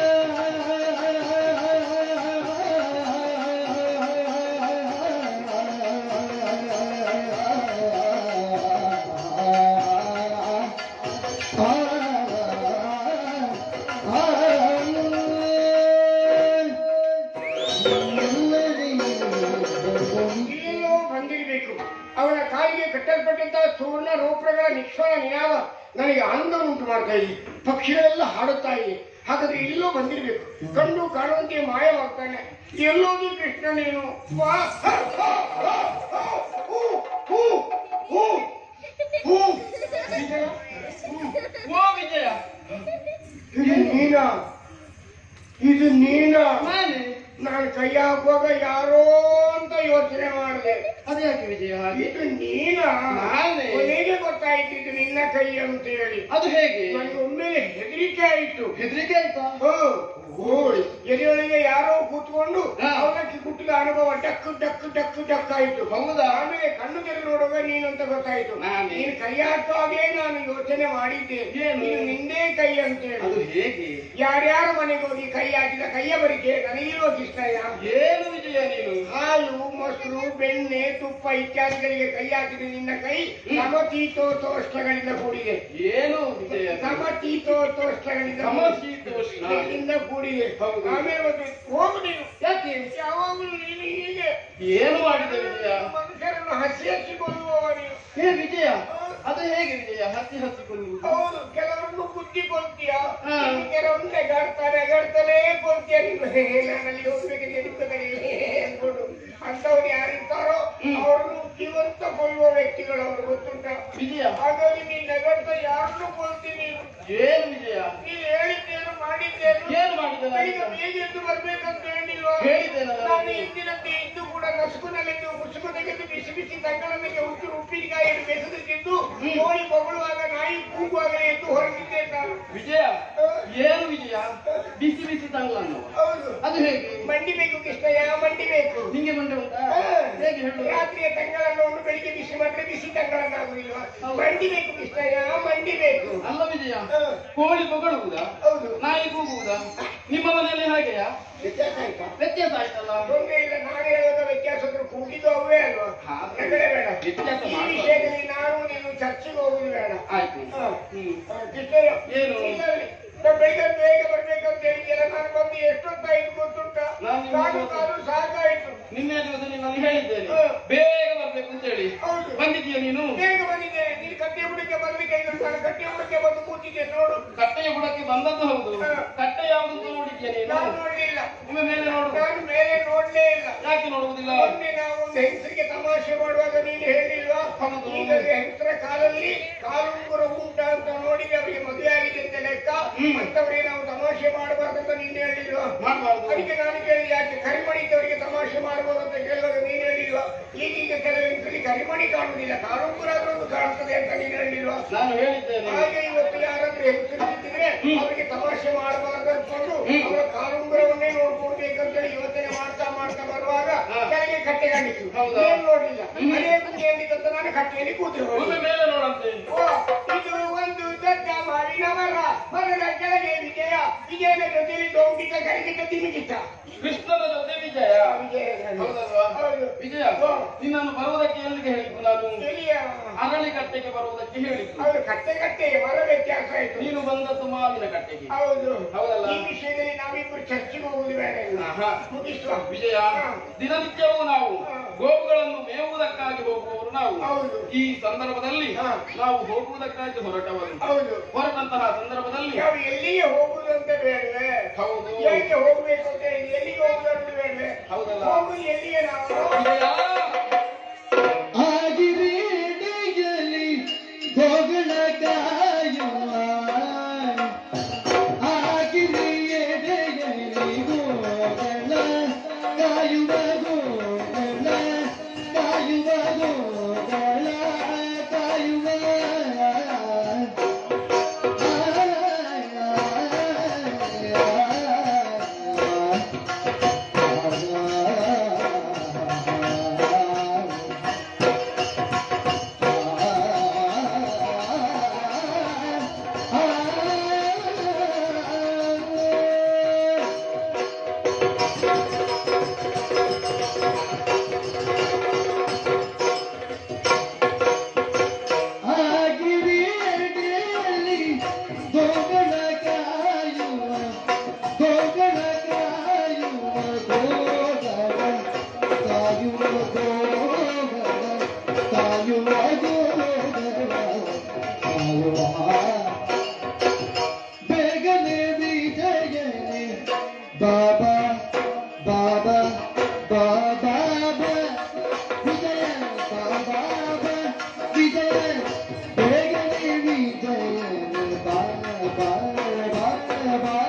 ಇಲ್ಲೆಲ್ಲೋ ಬಂದಿರಬೇಕು ಅವನ ಕಾಲಿಗೆ ಕಟ್ಟಲ್ಪಟ್ಟಂತಹ ಸುವರ್ಣ ರೂಪಗಳ ನಿಕ್ಷಣ ನಿನಾದ ನನಗೆ ಆನಂದ ಉಂಟು ಮಾಡ್ತಾ ಇದೆ ಪಕ್ಷಿಗಳೆಲ್ಲ ಹಾಡುತ್ತಾ ಇದೆ ಹಾಗಾದ್ರೆ ಇಲ್ಲೋ ಬಂದಿರಬೇಕು ಕಣ್ಣು ಕಾಣುವಂತೆ ಮಾಯವಾಗ್ತಾನೆ ಎಲ್ಲೋದು ಕೃಷ್ಣ ನೀನು ವಾ ಹ, ಹ, ಹ, ಹ, ಹೂ, ಹೂ, ಹೂ, ಹೂ. ವಿಜಯ, ಹೂ. ಓ ವಿಜಯ ಏನು? ನೀನಾ ಇದು ನೀನಾ ನಾನೇ ನಾನು ಕೈ ಹಾಕುವಾಗ ಯಾರೋ ಅಂತ ಯೋಚನೆ ಮಾಡಿದೆ ಅದು ಯಾಕೆ ವಿಜಯ ಹಾಗೆ ಇದು ನೀನಾ ನಾನೇ. ಕೊನೆಗೆ ಗೊತ್ತಾಯ್ತು ಇದು ನಿನ್ನ ಕೈ ಅಂತ ಹೇಳಿ ಅದು ಹೇಗೆ ನನಗೆ ಒಮ್ಮೆಲೆ ಹೆದರಿಕೆ ಆಯಿತು ಹೆದರಿಕೆ ಆಯ್ತಾ ಗೋಳಿ ಎದೆಯೊಳಗೆ ಯಾರೋ ಕೂತ್ಕೊಂಡು ಹಾ. ಅವನಕ್ಕೆ ಕುಟ್ಟಿದ ಅನುಭವ ಡಕ್ ಡಕ್ ಡಕ್ ಡಕ್ ಆಯ್ತು ಹೌದಾ? ಆಮೇಲೆ ಕಣ್ಣು ತೆರೆದು ನೋಡುವಾಗ ನೀನು ಅಂತ ಗೊತ್ತಾಯ್ತು ನಾನೇ. ನೀನು ಕೈ ಹಾಕುವಾಗಲೇ ನಾನು ಯೋಚನೆ ಮಾಡಿದ್ದೆ ಏನು? ನೀನು ನಿಂದೇ ಕೈ ಅಂತ ಹೇಳಿ ಅದು ಹೇಗೆ ಯಾರ್ಯಾರ ಮನೆಗೆ ಹೋಗಿ ಕೈ ಹಾಕಿದ ಕೈಯ ಬರಿಕೆ ನನಗಿರುವ ಇಷ್ಟಯ ಏನು ವಿಜಯ ನೀನು ಹಾಲು ಮೊಸರು ಬೆಣ್ಣೆ ತುಪ್ಪ ಇತ್ಯಾದಿಗಳಿಗೆ ಕೈ ಹಾಕಿದ ನಿನ್ನ ಕೈ ಸಮತೀತೋತ್ವಷ್ಟಗಳಿಂದ ಕೂಡಿದೆ ಏನು ವಿಜಯ ಸಮತೀತೋತ್ವಷ್ಟಗಳಿಂದ ಸಮಶೀತೋಷ್ಣ ನಿನ್ನಿಂದ ಕೂಡಿದೆ ಹೌದು. ಆಮೇಲೆ ಮತ್ತೆ ಹೋಗು ನೀನು ಯಾಕೆ ಯಾವಾಗಲೂ ನೀನು ಹೀಗೆ ಏನು ಮಾಡಿದೆ ವಿಜಯ ಮನುಷ್ಯರನ್ನು ಹಸಿ ಹಚ್ಚಿಕೊಳ್ಳುವವ ನೀನು ಹೇ ವಿಜಯ ಅದು ಹೇಗೆ ವಿಜಯ ಹತ್ತಿ ಹತ್ತಿಕೊಳ್ಳುವುದು ಹೌದು ಕೆಲವರನ್ನು ಬುದ್ಧಿ ಕೊಲ್ತೀಯ ಹಾ. ಕೆಲವೊಂದು ನೆಗಾಡ್ತಾರೆ ನೆಗಾಡ್ತಾನೆ ಕೊಲ್ತೀಯ ನೀನು ಹೇ, ನಾನಲ್ಲಿ ಹೋಗ್ಬೇಕಿದೆ ನಿಮ್ಮ ಕಡೆಗೆ ಅನ್ಕೊಂಡು ಅಂತವ್ರು ಯಾರಿರ್ತಾರೋ ಅವರನ್ನು ಜೀವಂತ ಕೊಲ್ಲುವ ವ್ಯಕ್ತಿಗಳು ಅವರು ಗೊತ್ತುಂಟ ವಿಜಯ ಹಾಗಾಗಿ ನೀನು ನೆಗಾಡ್ತಾ ಯಾರನ್ನು ಕೊಲ್ತೀನಿ ನೀನು ಏನು ವಿಜಯ ನೀನು ಹೇಳಿದ್ದೇನು ಮಾಡಿದ್ದೇನು ಏನು ಮಾಡಿದೆ ಬೆಳಿಗ್ಗೆ ನಾನು ಬೇಗ ಎದ್ದು ಬರ್ಬೇಕಂತ ಹೇಳಿಲ್ವಾ ಹೇಳಿದ್ದೇನಲ್ಲ ನಾನು ನಾನು? ಇಂದಿನಂತೆ ಇದ್ದು ಕೂಡ ನಸುಕುನಲ್ಲಿದ್ದು ಮುಸುಕು ತೆಗೆದು ಬಿಸಿ ಬಿಸಿ ತಂಗಳನಿಗೆ ಉಪ್ಪು ಉಪ್ಪಿನಕಾಯಿ ಬೆಸೆದು ತಿಂದು ಕೋಳಿ ಬೊಗಳುವಾಗ ನಾಯಿ ಕೂಗುವಾಗ ಎದ್ದು ಹೊರಗಿದ್ದೆ ನಾನು ವಿಜಯ ಏನು ವಿಜಯ ಬಿಸಿ ಬಿಸಿ ತಂಗ್ಲನ್ನು ಹೌದು ಅದು ಹೇಗೆ ಮಂಡಿ ಬೇಕು ಕೃಷ್ಣಯ್ಯ ಮಂಡಿ ಬೇಕು ನಿಂಗೆ ಮಂಡೆ ಉಂಟಾ ಹಾ. ಹೇಗೆ ಹೇಳು ರಾತ್ರಿಯ ತಂಗಳನ್ನು ಒಂದು ಬೆಳಿಗ್ಗೆ ಬಿಸಿ ಮಾಡಿದ್ರೆ ಬಿಸಿ ತಂಗಳನ್ನಾಗುದಿಲ್ವಾ ಹೌದು. ಮಂಡಿ ಬೇಕು ಕೃಷ್ಣಯ್ಯ ಮಂಡಿ ಬೇಕು ಅಲ್ಲ ವಿಜಯ ಹಾ. ಕೋಳಿ ಬೊಗಳುವುದಾ ಹೌದು ನಾಯಿ ಕೂಗುವುದಾ ನಿಮ್ಮ ಮನೆಯಲ್ಲಿ ಹಾಗೆಯಾ ವ್ಯತ್ಯಾಸ ಆಯ್ತಾ ವ್ಯತ್ಯಾಸ ಆಯ್ತಲ್ಲ ತೊಂದ್ರೆ ಇಲ್ಲ ನಾನು ಹೇಳುವಾಗ ವ್ಯತ್ಯಾಸ ಅಂದ್ರೆ ಕೂಗಿದ್ದು ಅವೇ ಅಲ್ವಾ ಹಾ. ಹೆಗಡೆ ಬೇಡ ವ್ಯತ್ಯಾಸ ಈ ಮಾಡುವ. ವಿಷಯದಲ್ಲಿ ನಾನು ನೀನು ಚರ್ಚೆಗೆ ಹೋಗುದು ಬೇಡ ಆಯ್ತು ಹಾ. ಹ್ಮ್ ಆ, ಕೃಷ್ಣಯ್ಯ ಏನು? ಇಲ್ಲ, ನಾನು ಬೆಳಿಗ್ಗೆ ಬೇಗ ಬರ್ಬೇಕಂತ ಹೇಳಿದ್ಯಲ್ಲ ನಾನು ಬಂದು ಎಷ್ಟೊತ್ತಾಯ್ತು ಗೊತ್ತುಂಟ ನಾನು ನಿಮ್ಗೆ ಕಾಲು ಗೊತ್ತು. ಕಾಲು ಸಾಕಾಯ್ತು ನಿನ್ನೆ ದಿವಸದಲ್ಲಿ ನಾನು ಹೇಳಿದ್ದೇನೆ ಹಾ. ಬೇಗ ಬರ್ಬೇಕು ಅಂತ ಹೇಳಿ ಹೌದು ಬಂದಿದ್ದೀಯ ನೀನು ಬೇಗ ಬಂದಿದ್ದೇನೆ ನೀನು ಕಟ್ಟೆ ಬುಡಕ್ಕೆ ಬರ್ಲಿಕ್ಕೆ ಈಗ ನಾನು ಕಟ್ಟೆ ಬುಡಕ್ಕೆ ಬಂದು ಕೂತಿದ್ದೆ ನೋಡು ಕಟ್ಟೆಯ ಬುಡಕ್ಕೆ ಬಂದದ್ದು ಹೌದು ಹಾ. ಕಟ್ಟೆ ಯಾವ್ದಂತ ನೋಡಿದ್ಯಾ ನೀನು ನಾನು ನೋಡ್ಲಿಲ್ಲ ನಿಮ್ಮ ಮೇಲೆ ನೋಡು ನಾನು ಮೇಲೆ ನೋಡ್ಲೇ ಇಲ್ಲ ಯಾಕೆ ನೋಡುವುದಿಲ್ಲ ಮೊನ್ನೆ ನಾವು ಒಂದು ಹೆಂಗಸರಿಗೆ ತಮಾಷೆ ಮಾಡುವಾಗ ನೀನು ಹೇಳಿಲ್ವಾ ಹೌದು. ಈಗ ಹೆಂಗಸರ ಕಾಲಲ್ಲಿ ಕಾಲುಂಗುರ ಉಂಟ ಅಂತ ನೋಡಿದ್ರೆ ಅವರಿಗೆ ಮದುವೆ ಆಗಿದೆ ಅಂತ ಲೆಕ್ಕ ಅಂತವರಿಗೆ ನಾವು ತಮಾಷೆ ಮಾಡಬಾರ್ದಂತ ನೀನು ಹೇಳಿಲ್ವಾ ಮಾಡಬಾರ್ದು ಅದಕ್ಕೆ ನಾನು ಕೇಳಿದೆ ಯಾಕೆ ಕರಿಮಣಿದ್ದವರಿಗೆ ತಮಾಷೆ ಮಾಡಬಹುದು ಅಂತ ಕೇಳುವಾಗ ನೀನು ಹೇಳಿಲ್ವಾ ಈಗೀಗ ಕೆಲವು ಹೆಂಗಸರಿಗೆ ಕರಿಮಣಿ ಕಾಣುವುದಿಲ್ಲ ಕಾಲುಂಗುರ ಆದ್ರೂ ಒಂದು ಕಾಣ್ತದೆ ಅಂತ ನೀನು ಹೇಳಿಲ್ವಾ ನಾನು ಹೇಳಿದ್ದೇನೆ ಹಾಗೆ ಇವತ್ತು ಯಾರಾದ್ರೂ ಹೆಂಗಸರು ಇದ್ದಿದ್ರೆ ಅವರಿಗೆ ತಮಾಷೆ ಮಾಡಬಾರ್ದು ಅನ್ಕೊಂಡು ಅವರ ಕಾಲುಂಗುರವನ್ನೇ ನೋಡ್ಕೊಳ್ಬೇಕಂತೇಳಿ ಯೋಚನೆ ಮಾಡ್ತಾ ಮಾಡ್ತಾ ಬರುವಾಗ ಹಾ. ಕೆಳಗೆ ಕಟ್ಟೆ ಕಂಡಿತು ಹೌದಾ? ಏನ್ ನೋಡ್ಲಿಲ್ಲ ಅದೇ ಕುಂಡಿಯಲ್ಲಿದ್ದಂತ ನಾನು ಕಟ್ಟೆಯಲ್ಲಿ ಕೂತು ಒಮ್ಮೆ ಮೇಲೆ ನೋಡಂತೆ ಓ, ಇದು ಒಂದು ದೊಡ್ಡ ಮಾವಿನ ಮರ ಮರದ ಕೆಳಗೆ ವಿಜಯ ವಿಜಯನ ಜೊತೆಯಲ್ಲಿ ದೌಂಡಿಕ ಕರಿಗಿಟ್ಟ ತಿಮಿಗಿಟ್ಟ ಕೃಷ್ಣನ ಜೊತೆ ವಿಜಯ ಹೌದಲ್ವಾ ಹೌದು. ವಿಜಯ ಹಾ. ನಿನ್ನನ್ನು ಬರುವುದಕ್ಕೆ ಎಲ್ಲಿಗೆ ಹೇಳಿದ್ದು ನಾನು ಎಲ್ಲಿಯ ಅರಳಿ ಕಟ್ಟೆಗೆ ಬರುವುದಕ್ಕೆ ಹೇಳಿದ್ದು ಹೌದು ಕಟ್ಟೆ ಕಟ್ಟೆ ಮರ ವ್ಯತ್ಯಾಸ ಆಯ್ತು ನೀನು ಬಂದದ್ದು ಮಾವಿನ ಕಟ್ಟೆಗೆ ಹೌದು ಹೌದಲ್ಲ? ಈ ವಿಷಯದಲ್ಲಿ ನಾವಿಬ್ಬರು ಚರ್ಚೆಗೆ ಹೋಗುದು ಬೇಡ ಇನ್ನು. ಆಹಾ. ಮುಗಿಸುವ ವಿಜಯ ಹಾ. ದಿನನಿತ್ಯವೂ ನಾವು ಹಾ. ಗೋವುಗಳನ್ನು ಮೇವುವುದಕ್ಕಾಗಿ ಹೋಗುವವರು ನಾವು ಹೌದು ಈ ಸಂದರ್ಭದಲ್ಲಿ ಹಾ. ನಾವು ಹೋಗುವುದಕ್ಕಾಗಿ ಹೊರಟವರು ಹೌದು ಹೊರಟಂತಹ ಸಂದರ್ಭದಲ್ಲಿ ನಾವು ಎಲ್ಲಿಗೆ ಹೋಗುದು ಅಂತ ಬೇಡವೆ ಹೌದು ಎಲ್ಲಿಗೆ ಹೋಗ್ಬೇಕು ಅಂತ ಹೇಳಿ ಎಲ್ಲಿಗೆ ಹೋಗುದು ಅಂತ ಬೇಡವೆ ಹೌದಲ್ಲ? ಹೋಗುದು ಎಲ್ಲಿಗೆ ನಾವು ವಿಜಯ ಆಗಿರಿಡೆಯಲ್ಲಿ ಗೋಗಳ ಕಾಯುವ ಆಗಿರಿಯೆಡೆಯಲ್ಲಿ ಗೋಗಳ ಕಾಯುವ ಗೋಗಳ ಕಾಯುವ ಗೋಗಳ ಕಾಯುವ ಆಗಿರಿಯಲ್ಲಿ ಗೋಗಳ ಕಾಯುವ ಗೋಗಳ ಕಾಯುವ ಗೋಗಳ ಕಾಯುವ ಗೋಗಳ ಕಾಯುವ ಗೋಗಳ ಕಾಯುವ ಬೇಗನೆ ವಿಜಯನೆ ಬಾಬಾ ಬಾಬಾ ಬಾಬಾ ವಿಜಯ ಬಾಬಾ ವಿಜಯ ಬೇಗನೆ ವಿಜಯ ಬಾಬಾ ಬಾಬಾ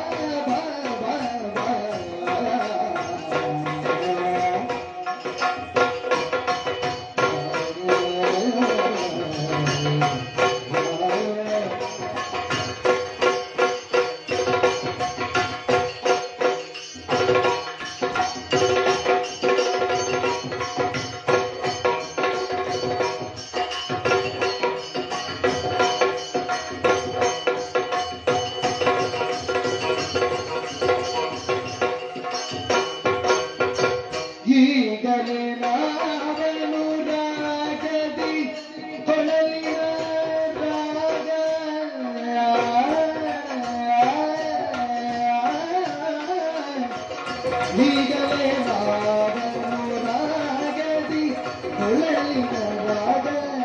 ಈಗಲೇ ನಾಡನು ರಾಗದಿ ಕೊಳಲಿನ ರಾಗ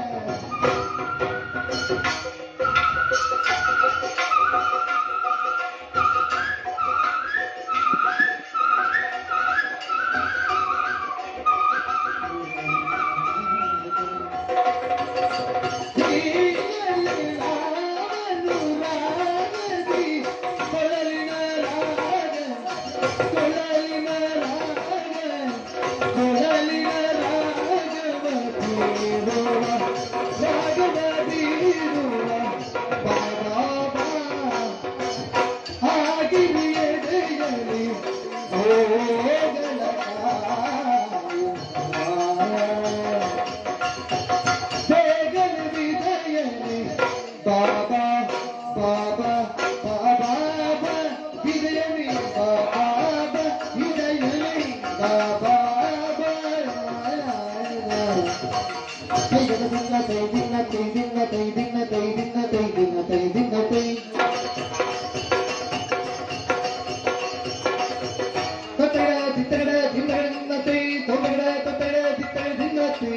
ಬೇಗನೆ ವಿಜಯನಿ ಬಾಬಾ ಬಾಬಾ ಬಾಬಾ ವಿಜಯನಿ ಬಾಬಾ ವಿಜಯನಿ ಬಾಬಾ ದಿನ ತೈ ದಿನ ತೈ ದಿನ ತೈ ದಿನ ತೈ ದಿನ ತೈ ದಿನ ತೈ ದಿನ ತೈ ತೊತ್ತಗಡ ದಿತ್ತಗಡ ದಿನ್ನಗಡ ದಿನ್ನ ತೈ ತೊಂದಗಡ ತೊತ್ತಗಡ ದಿತ್ತಗಡ ದಿನ್ನ ತೈ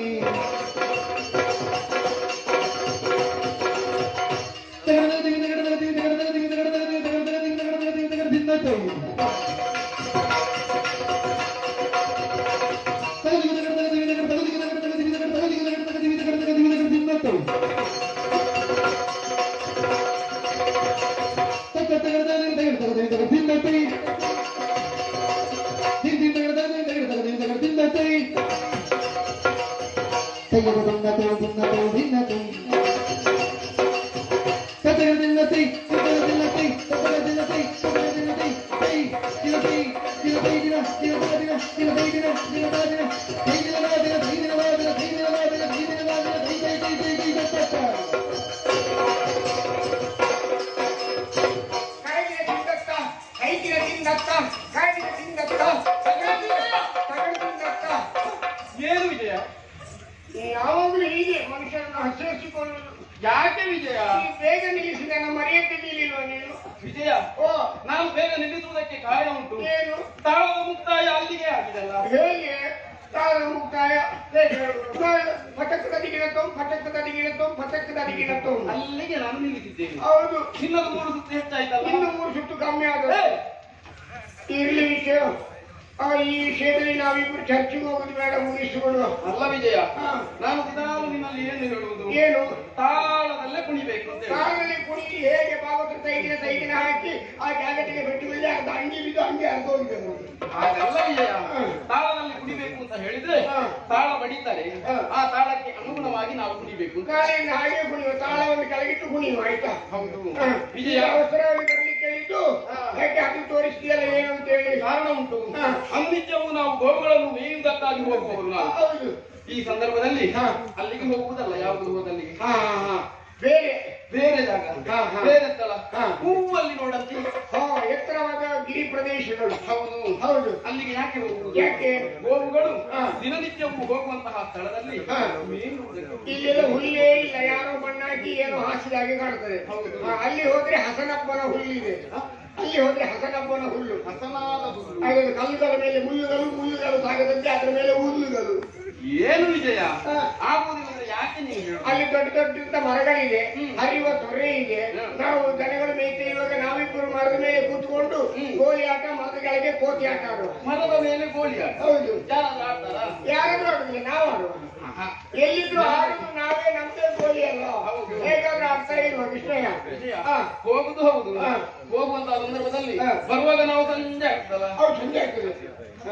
ಕಾಯಿಲೆ ತಿಂದತ್ತ ಐದಿನ ತಿಂದತ್ತ ಕಾಯಿಲೆ ತಿಂದತ್ತ ತಗಡು ತಿಂದತ್ತ ತಗಡು ತಿಂದತ್ತ ಏನು ವಿಜಯ ಯಾವಾಗಲೂ ಹೀಗೆ ಮನುಷ್ಯರನ್ನು ಹಸಿರಿಸಿಕೊಳ್ಳುವುದು ಯಾಕೆ ವಿಜಯ ಈ ಬೇಗ ನಿಲ್ಲಿಸಿದ ನಮ್ಮ ಮರೆಯಕ್ಕೆ ನಿಲ್ಲಿಲ್ವ ನೀನು ವಿಜಯ ಓ ನಾನು ಬೇಗ ನಿಲ್ಲಿಸುವುದಕ್ಕೆ ಕಾರಣ ಉಂಟು ಏನು ತಾಳದ ಮುಕ್ತಾಯ ಅಲ್ಲಿಗೆ ಆಗಿದಲ್ಲ ಹೇಗೆ ತಾಳ ಮುಕ್ತಾಯ ಹೇಗೆ ಹೇಳು? ತಾಳ- ಪಟಕ್ ತದಿಗಿಡತ್ತೋ ಪಟಕ್ ತದಿಗಿಡತ್ತೋ ಪಟಕ್ ತದಿಗಿಡತ್ತೋ ಅಲ್ಲಿಗೆ ನಾನು ನಿಲ್ಲಿಸಿದ್ದೇನೆ ಹೌದು ಚಿನ್ನದ ಮೂರು ಸುತ್ತು ಹೆಚ್ಚಾಯ್ತಲ್ಲ ಇನ್ನು ಮೂರು ಸುತ್ತು ಕಮ್ಮಿ ಆದ ಏ, ಇರ್ಲಿ ವಿಷಯ ಆ, ಈ ವಿಷಯದಲ್ಲಿ ನಾವಿಬ್ರು ಚರ್ಚೆಗೆ ಹೋಗುದು ಬೇಡ ಮುಗಿಸಿಕೊಳ್ಳುವ ಅಲ್ಲ ವಿಜಯ ಹಾ. ನಾನು ದಿನಾಲು ನಿನ್ನಲ್ಲಿ ಏನು ಹೇಳುವುದು ಏನು ತಾಳದಲ್ಲೇ ಕುಣಿಬೇಕು ಅಂತ ಹೇಳಿ. ಕಾಲದಲ್ಲಿ ಕುಣಿದು ಹೇಗೆ ಭಾಗವತ ಸೈಡಿನ ಸೈಡಿನ ಹಾಕಿ ಆ ಜಾಗತಿಗೆ ಬಿಟ್ಟು ಬಿಡಲಿ ಅರ್ಧ ಅಂಗಿ ಬಿದ್ದು ಅಂಗಿ ಅರ್ಧ ಹೋಗಿದೆ ನೋಡಿ. ಹಾಗಲ್ಲ ವಿಜಯ ಹಾ. ತಾಳದಲ್ಲಿ ಕುಣಿಬೇಕು ಅಂತ ಹೇಳಿದ್ರೆ ಹಾ. ತಾಳ ಬಡಿತಾರೆ ಹಾ. ಆ ತಾಳಕ್ಕೆ ಅನುಗುಣವಾಗಿ ನಾವು ಕುಣಿಬೇಕು ಕಾಲಿಂದ ಹಾಗೆ ಕುಣಿಯುವ ತಾಳವನ್ನು ಕೆಳಗಿಟ್ಟು ಕುಣಿಯುವ ಆಯ್ತಾ ಹೌದು ಹಾ. ವಿಜಯ ಅವಸರವಾಗಿ ಬರ್ಲಿಕ್ಕೆ ಹೇಳಿದ್ದು ಹಾ. ಯಾಕೆ ಅದು ತೋರಿಸ್ತೀಯಲ್ಲ ಏನು ಅಂತ ಹೇಳಿ ಕಾರಣ ಉಂಟು ಹಾ. ಅಂದಿಜ್ಜವು ನಾವು ಗೋವುಗಳನ್ನು ಮೇಯುವುದಕ್ಕಾಗಿ ಹೋಗುವವರು ನಾವು ಹೌದು ಈ ಸಂದರ್ಭದಲ್ಲಿ ಹಾ. ಅಲ್ಲಿಗೆ ಹೋಗುವುದಲ್ಲ ಯಾವುದು ಹೋದಲ್ಲಿ ಹಾ ಹಾ ಹಾ ಬೇರೆ ಬೇರೆ ಜಾಗ ಹಾ, ಹಾ. ಬೇರೆ ಸ್ಥಳ ಹಾ. ಹೂವಲ್ಲಿ ನೋಡಂತೆ ಹಾ ಎತ್ತರವಾದ ಗಿರಿ ಪ್ರದೇಶಗಳು ಹೌದು ಹೌದು ಅಲ್ಲಿಗೆ ಯಾಕೆ ಹೋಗುವುದು ಯಾಕೆ? ಗೋವುಗಳು ಹಾ. ದಿನನಿತ್ಯವೂ ಹೋಗುವಂತಹ ಸ್ಥಳದಲ್ಲಿ ಹಾ. ಮೇಯುವುದಕ್ಕೆ ಇಲ್ಲೆಲ್ಲ ಹುಲ್ಲೇ ಇಲ್ಲ ಯಾರೋ ಮಣ್ಣು ಹಾಕಿ ಏನೋ ಹಾಸಿದ ಹಾಗೆ ಕಾಣ್ತದೆ ಹೌದು. ಹಾ, ಅಲ್ಲಿ ಹೋದ್ರೆ ಹಸನಪ್ಪನ ಹುಲ್ಲಿದೆ ಅಲ್ಲಿ ಹೋದ್ರೆ ಹಸನಪ್ಪನ ಹುಲ್ಲು ಹಸನಾದ ಹುಲ್ಲು. ಅದನ್ನು ಕಲ್ಲುಗಳ ಮೇಲೆ ಮುಳ್ಳುಗಳು ಮುಳ್ಳುಗಳು ಸಾಗದಂತೆ ಅದರ ಮೇಲೆ ಹುಲ್ಲುಗಳು ಏನು ವಿಜಯ ಹಾ. ಆಗುವುದಿಲ್ಲ ಯಾಕೆ ನೀವು ಹೇಳುವುದು? ಅಲ್ಲಿ ದೊಡ್ಡ ದೊಡ್ಡ ಮರಗಳಿದೆ ಹ್ಮ್. ಹರಿಯುವ ತೊರೆ ಇದೆ ಹ್ಮ್. ನಾವು ದನಗಳು ಮೇಯ್ತಾ ಇರುವಾಗ ನಾವಿಬ್ಬರು ಮರದ ಮೇಲೆ ಕೂತ್ಕೊಂಡು ಹ್ಮ್. ಕೋಳಿ ಆಟ ಮರದ ಕೆಳಗೆ ಕೋತಿ ಆಟ ಆಡುವ ಮರದ ಮೇಲೆ ಗೋಳಿ ಆಟ ಹೌದು ಯಾರಾದ್ರೂ ಆಡ್ತಾರಾ ಯಾರಾದ್ರೂ ಆಡುದಿಲ್ಲ ನಾವು ಆಡುವ ಆಹಾ. ಎಲ್ಲಿದ್ರು ಆಡುದು ನಾವೇ ನಮ್ದೇ ಗೋಲಿ ಅಲ್ಲ ಹೌದು. ಹೇಗಾದ್ರೂ ಆಡ್ತಾ ಇರುವ ವಿಷಯ ವಿಜಯ ಹಾ. ಹೋಗುದು ಹೌದು ಹಾ. ಹೋಗುವಂತಹ ಸಂದರ್ಭದಲ್ಲಿ ಹಾ. ಬರುವಾಗ ನಾವು ಸಂಜೆ ಆಗ್ತದಲ್ಲ ಅವ್ರು ಸಂಜೆ ಆಗ್ತದೆ ಹಾ.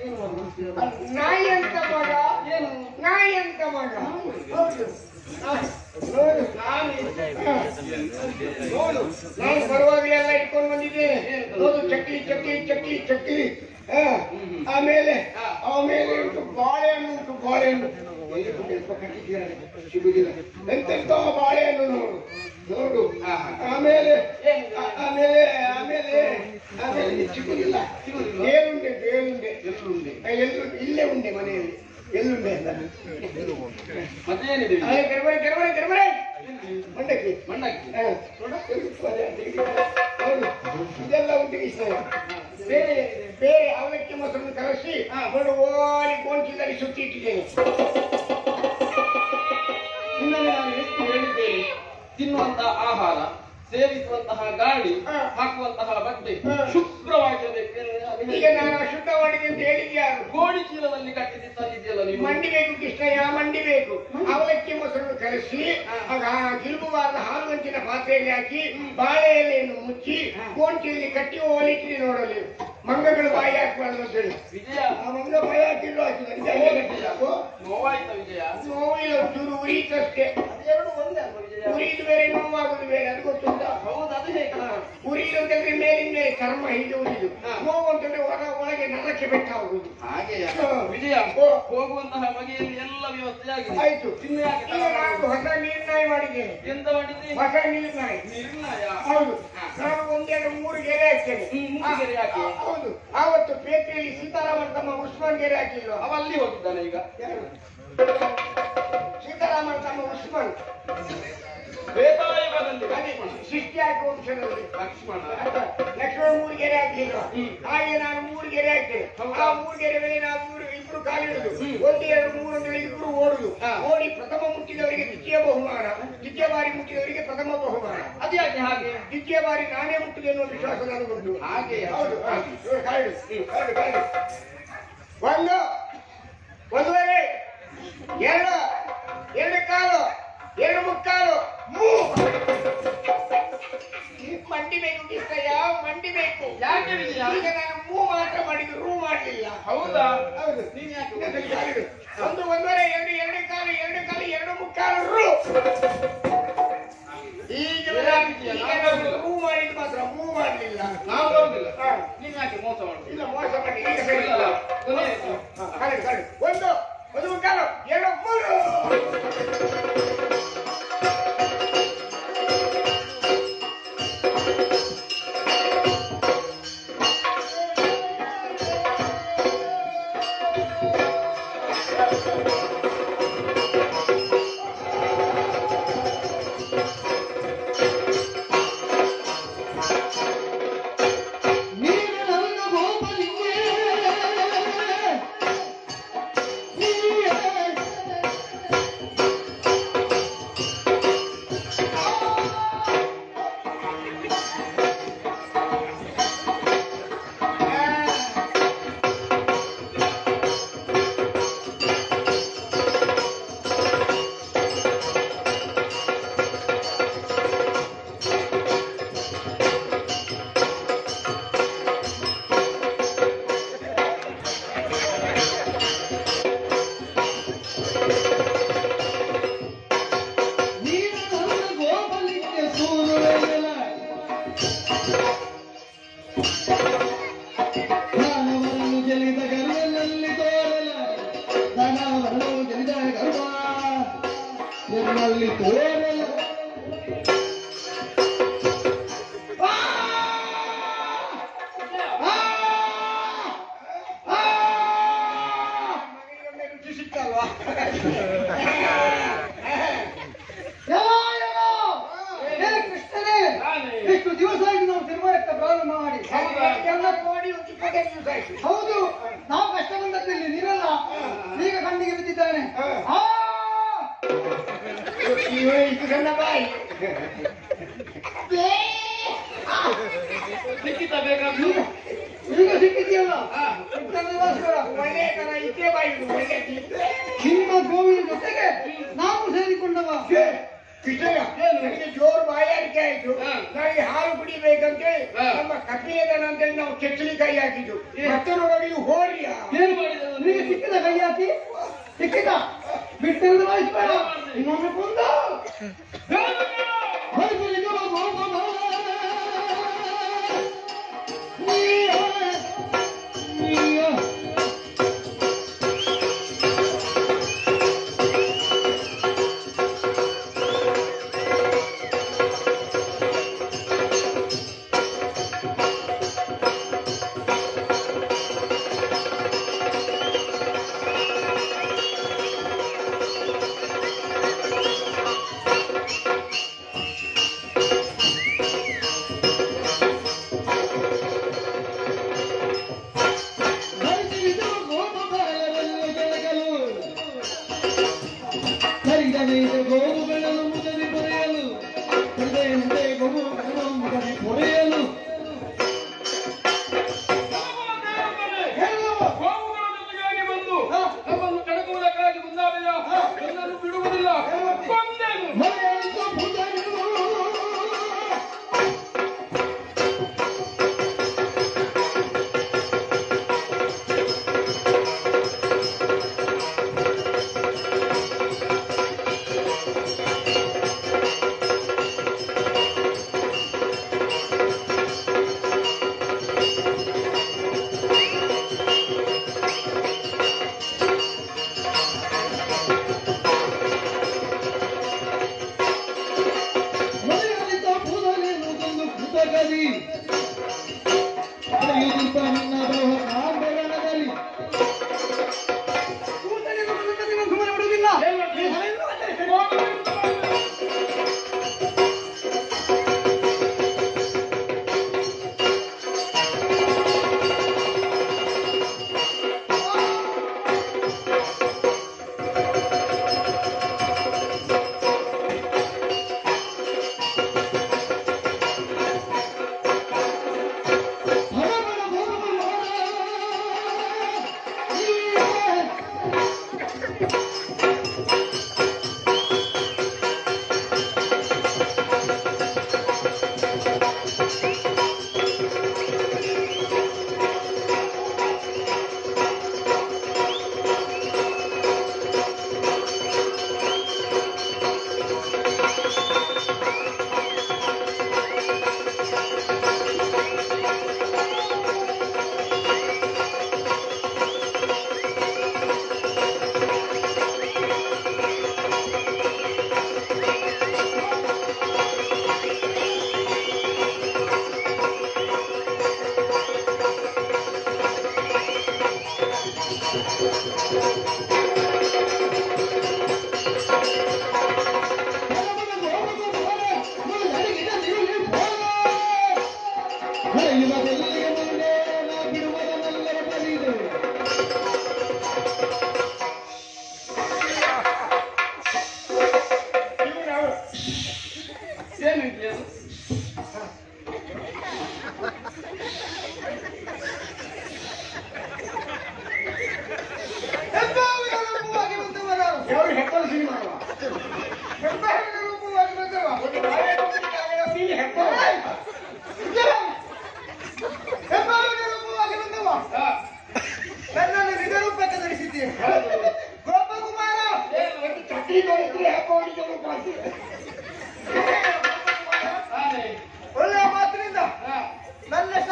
ನಾಯಿ ಅಂತ ಮಗ ಏನು ನಾಯಿ ಅಂತ ಮಗ ಹೌದು ಹಾ. ನೋಡು ನಾನು ಹಾ. ನೋಡು ನಾನು ಬರುವಾಗಲೇ ಎಲ್ಲ ಇಟ್ಕೊಂಡು ಬಂದಿದ್ದೇನೆ ನೋಡು ಚಕ್ಲಿ ಚಕ್ಲಿ ಚಕ್ಲಿ ಚಕ್ಲಿ ಹಾ. ಆಮೇಲೆ ಹಾ. ಆಮೇಲೆ ಉಂಟು ಬಾಳೆಹಣ್ಣು ಉಂಟು ಬಾಳೆಹಣ್ಣು ಎಲ್ಲಿ ಕೊಂಡು ಸ್ವಲ್ಪ ಕಟ್ಟಿದ್ದೀರಾ? ಸಿಗುದಿಲ್ಲ ಎಂತೆಂತ ಬಾಳೆಹಣ್ಣು ನೋಡು ನೋಡು ಹಾ. ಆಮೇಲೆ ಏನು? ಆ- ಆಮೇಲೆ ಆಮೇಲೆ ಆಮೇಲೆ ಇದು ಸಿಗುದಿಲ್ಲ ಸಿಗುದಿಲ್ವಾ? ಬೇರುಂಡೆ ಬೇರುಂಡೆ ಎಲ್ಲುಂಡೆ ಆ, ಎಲ್ಲು ಇಲ್ಲೇ ಉಂಡೆ ಮನೆಯಲ್ಲಿ ಎಲ್ಲುಂಡೆ ಅಂತ ಮತ್ತೇನಿದೆ ವಿಜಯ? ಅದೇ ಕೆರಮರೆ ಕೆರಮರೆ ಕೆರಮರೆ ಮಂಡಕ್ಕಿ ಮಣ್ಣಾಕಿ ಹಾ. ನೋಡು, ಅದೇ ತೆಗೆದಿದ್ದಾರೆ. ಹೌದು ಇದೆಲ್ಲ ಉಂಟು ವಿಷಯ ಬೇರೆ ಬೇರೆ ಅವಲಕ್ಕಿ ಮೊಸರನ್ನು ಕಲಸಿ ನೋಡು ಓರಿ ಗೋಂಚಿದಲ್ಲಿ ಸುತ್ತಿಟ್ಟಿದ್ದೇನೆ ನಿನ್ನಲ್ಲಿ ನಾನು ಎಷ್ಟು ಹೇಳಿದ್ದೇನೆ ತಿನ್ನುವಂತಹ ಆಹಾರ ಸೇವಿಸುವಂತಹ ಗಾಳಿ ಹಾ. ಹಾಕುವಂತಹ ಬಟ್ಟೆ ಹಾ. ಶುಭ್ರವಾಗಿರಬೇಕು ಎಂದು ನಾನು ಈಗ ಹೇಳಿದ್ದೇನೆ. ನಾನು ಅಶುದ್ಧ ಮಾಡಿದೆ ಅಂತ ಹೇಳಿದ್ಯಾರು ಗೋಣಿ ಚೀಲದಲ್ಲಿ ಕಟ್ಟಿಸಿ ತಂದಿದ್ಯಲ್ಲ ನೀವು ಮಂಡಿ ಬೇಕು ಕೃಷ್ಣಯ್ಯ ಮಂಡಿ ಬೇಕು ಅವಲಕ್ಕಿ ಮೊಸರನ್ನು ಕಲಸಿ ಆಗ ಆ ಗಿಲುಬುವಾದ ಹಾಲು ಹಂಚಿನ ಪಾತ್ರೆಯಲ್ಲಿ ಹಾಕಿ ಬಾಳೆ ಎಲೆಯನ್ನು ಮುಚ್ಚಿ ಗೋಣಿಚೀಲಲ್ಲಿ ಕಟ್ಟಿ ಓಲಿಟ್ಟಿ ನೋಡಲಿ ಮಂಗಗಳು ಬಾಯಿ ಹಾಕಬಾರ್ದು ಅಂತ ಹೇಳಿ ವಿಜಯ ಆ ಮಂಗ ಬಾಯಿ ಹಾಕಿದ್ರು ಹಾಕಿದ್ರು ನಿಜ ಹಂಗೆ ಕಟ್ಟಿದ್ರು. ನೋವಾಯ್ತಾ ವಿಜಯ ನೋವಿಲ್ಲ ಒಂಚೂರು ಉರಿತಷ್ಟೇ ಅದೆರಡು ಒಂದೇ ಅಲ್ವಾ ವಿಜಯ ಉರಿದು ಬೇರೆ ನೋವಾಗುದು ಬೇರೆ ಅದು ಗೊತ್ತುಂಟಾ ಹೌದು ಅದು ಹೇಗೆ ಉರಿದು ಅಂತಂದ್ರೆ ಮೇಲಿಂದ ಮೇಲೆ ಚರ್ಮ ಹೀಗೆ ಉರಿದು ಹಾ. ನೋವು ಅಂತಂದ್ರೆ ಹೊರ ಒಳಗೆ ನರಕ್ಕೆ ಬೆಟ್ಟ ಹೋಗುದು ಹಾಗೆಯಾ ಹಾ. ವಿಜಯ ಓ. ಹೋಗುವಂತಹ ಬಗೆಯಲ್ಲಿ ಎಲ್ಲ ವ್ಯವಸ್ಥೆ ಆಗಿದೆ ಆಯ್ತು ಇನ್ನು ಯಾಕೆ ಈಗ ನಾನು ಹೊಸ ನಿರ್ಣಯ ಮಾಡಿದ್ದೇನೆ ಎಂತ ಮಾಡಿದ್ರಿ ಹೊಸ ನಿರ್ಣಯ ನಿರ್ಣಯ ಹೌದು ನಾನು ಒಂದೆರಡು ಮೂರು ಗೆರೆ ಹಾಕ್ತೇನೆ ಹ್ಮ್, ಮೂರು ಗೆರೆ ಹಾಕಿ. ಆ, ಹೌದು ಆವತ್ತು ಪೇಟೆಯಲ್ಲಿ ಸೀತಾರಾಮನ್ ತಮ್ಮ ಉಸ್ಮಾನ್ ಗೆರೆ ಹಾಕಿಲ್ವಾ ಅವ ಅಲ್ಲಿ ಹೋಗಿದ್ದಾನೆ ಈಗ ಯಾರು? ಸೀತಾರಾಮನ್ ತಮ್ಮ ಉಸ್ಮಾನ್ ವೇತಾಯುಗದಲ್ಲಿ ಅದೇ ಸೃಷ್ಟಿ ಹಾಕಿ ವಂಶದಲ್ಲಿ ಲಕ್ಷ್ಮಣ ಲಕ್ಷ್ಮಣ ಮೂರು ಗೆರೆ ಹಾಕಿದ್ರು ಹ್ಮ್. ಹಾಗೆ ನಾನು ಮೂರು ಗೆರೆ ಹಾಕ್ತೇನೆ ಹೌದಾ? ಆ ಮೂರು ಗೆರೆ ಮೇಲೆ ನಾವು ಮೂರು ಇಬ್ರು ಕಾಲಿಡುದು ಹ್ಮ್. ಒಂದು ಎರಡು ಮೂರು ಅಂದ್ರೆ ಇಬ್ರು ಓಡುದು ಹಾ. ಓಡಿ ಪ್ರಥಮ ಮುಟ್ಟಿದವರಿಗೆ ದ್ವಿತೀಯ ಬಹುಮಾನ ದ್ವಿತೀಯ ಬಾರಿ ಮುಟ್ಟಿದವರಿಗೆ ಪ್ರಥಮ ಬಹುಮಾನ ಅದ್ಯಾಕೆ ಹಾಗೆ ದ್ವಿತೀಯ ಬಾರಿ ನಾನೇ ಮುಟ್ಟಿದೆ ಅನ್ನೋ ವಿಶ್ವಾಸ ನನಗುಂಟು ಹಾಗೆಯಾ? ಹೌದು ಹಾ. ಇವ್ರು ಕಾಲಿಡು ಕಾಲಿಡು ಕಾಲಿಡು ಒಂದು ಒಂದೂವರೆ ಎರಡು ಎರಡು ಕಾಲು ಎರಡು ಮುಕ್ಕಾಲು ಮೂರು ಮಂಡಿ ಬೇಕು ಕಿಸ್ತಯ್ಯ ಮಂಡಿ ಬೇಕು ಯಾಕೆ ವಿಜಯ? ಈಗ ನಾನು ಮೂ ಮಾತ್ರ ಮಾಡಿದ್ದು ರೂ ಮಾಡಲಿಲ್ಲ ಹೌದಾ ಹೌದು ನೀನ್ ಯಾಕೆ ಇನ್ನೊಂದ್ಸಲಿ ಕಾಲಿಡು. ಒಂದು ಒಂದೂವರೆ ಎರಡು ಎರಡು ಕಾಲು ಎರಡು ಕಾಲು ಎರಡು ಮುಕ್ಕಾಲು ರೂ ಈಗ ನಾನು- ಈಗ ನಾನು ರೂ ಮಾಡಿದ್ದು ಮಾತ್ರ ಮೂ ಮಾಡಲಿಲ್ಲ ನಾವು ಬರುದಿಲ್ಲ ಹಾ. ನೀನ್ ಯಾಕೆ ಮೋಸ ಮಾಡುದು ಇಲ್ಲ ಮೋಸ ಮಾಡಿ ಈಗ ಸರಿ ಇಲ್ಲ, ಕೊನೆ ಆಯ್ತು. ಹಾ, ಕಾಲಿಡು, ಕಾಲಿಡು. ಒಂದು ಒಂದು ಮುಕ್ಕಾಲು ಎರಡು ಮೂರು ನೀನು ನನ್ನ ಗೋಪನಿಗೆ ನೀಯೇ ನೀನು ನನ್ನ ಗೋಪನಿಗೆ ಸೂರುವೆಯಲ್ಲ ದಾನವರನ್ನು ಗೆಲ್ಲಿದ ಗರ್ವನಲ್ಲಿ ತೋರಲ ದಾನವರನ್ನು ಗೆಲ್ಲಿದ ಗರ್ವ ಎನ್ನಲ್ಲಿ ತೋರಲ ಆ! ಆ! ಆ! ಮಗನಿಗೊಮ್ಮೆ ರುಚಿ ಸಿಕ್ಕಲ್ವಾ ಎಲ್ಲೋ, ಎಲ್ಲೋ! ಹೇ ಕೃಷ್ಣನೇ ನಾನೇ. ಎಷ್ಟು ದಿವಸ ಆಗಿ ನಾವು ತಿರುಗಾಡಕ್ಕೆ ಪ್ರಾರಂಭ ಮಾಡಿ ಎಲ್ಲ ನೋಡಿ ಒಂದು ಇಪ್ಪತ್ತೈದು ದಿವಸ ಆಯ್ತು ಹೌದು ನಾವು ಕಷ್ಟ ಬಂದದ್ದಲ್ಲಿ ನೀರಲ್ಲ ಈಗ ಕಣ್ಣಿಗೆ ಬಿದ್ದಿದ್ದಾನೆ ಆ! ಇವ ಇಷ್ಟು ಸಣ್ಣ ಬಾಯಿ ಲಿಖಿತ ಬೇಕಾದ್ರು ಈಗ ಸಿಕ್ಕಿದೆಯಲ್ಲ ಕೃಷ್ಣನಿಗೋಸ್ಕರ ಒಳ್ಳೆ ತರ ಇದ್ದೇ ಬಾಯಿ ಇದು, ಒಳ್ಳೆ ನಿಮ್ಮ ಗೋವಿನ ಜೊತೆಗೆ ನಾವು ಸೇರಿಕೊಂಡವ ಕೃಷ್ಣಯ್ಯ ನನಗೆ ಜೋರು ಬಾಯಾರಿಕೆ ಆಯ್ತು ಹಾ. ನನಗೆ ಹಾಲು ಕುಡಿಬೇಕಂತೇಳಿ ಹಾ. ನಮ್ಮ ಕಪಿಲೇದನ ಅಂತೇಳಿ ನಾವು ಕೆಚ್ಚಲಿ ಕೈ ಹಾಕಿದ್ದು ಮತ್ತೆ ನೋಡಿ ಹೋರಿಯ ಏನು ಮಾಡಿದ ನಿನಗೆ ಸಿಕ್ಕಿದ ಕೈ ಹಾಕಿ ಸಿಕ್ಕಿದ ಬಿಟ್ಟಿರೋದು ವಹಿಸ್ಬೇಡ ಇನ್ನೊಮ್ಮೆ ಕೊಂದ ವೈಫಲ್ಯಗಳ ಗೋಪನ. ನೀಯೇ, ನೀಯೇ. ದೀಪ ನಿನ್ನ ದ್ರೋಹ ಕಾಂಬರಣದಲ್ಲಿ ಸುಮ್ಮನೆ ಬಿಡುವುದಿಲ್ಲ ಹರಮನ ಭೋಗಮನ ಇವ್ರು ಏನುಂಟು ಅದು? ಹೆಬ್ಬಾವಿನ ರೂಪವಾಗಿ ಬಂದವರ ಯಾರು ಹೆಬ್ಬಾಳು ಸಿನಿಮಾ ಅಲ್ವಾ? ಹೆಬ್ಬಾವಿನ ರೂಪವಾಗಿ ಬಂದವ ಒಂದು ಬಾಳೆ ಹೋಗ್ಲಿಕ್ಕಾಗಲ್ಲ, ಸೀರೆ ಹೆಬ್ಬಾಳು. ಹೆಬ್ಬಾವಿನ ರೂಪವಾಗಿ ಬಂದವ ನನ್ನನ್ನು ನಿಜರೂಪಕ್ಕೆ ಧರಿಸಿದ್ದೀರಿ ಗೋಪಕುಮಾರ ಒಂದು ಛತ್ರಿ ನೋಡಿದ್ರೆ ಹೆಬ್ಬಾವಳಿಗೆ ರೂಪ ಆಗ್ತದೆ. ಆನೆ. ಒಳ್ಳೆಯ ಮಾತಿನಿಂದ ಹಾ. ನನ್ನ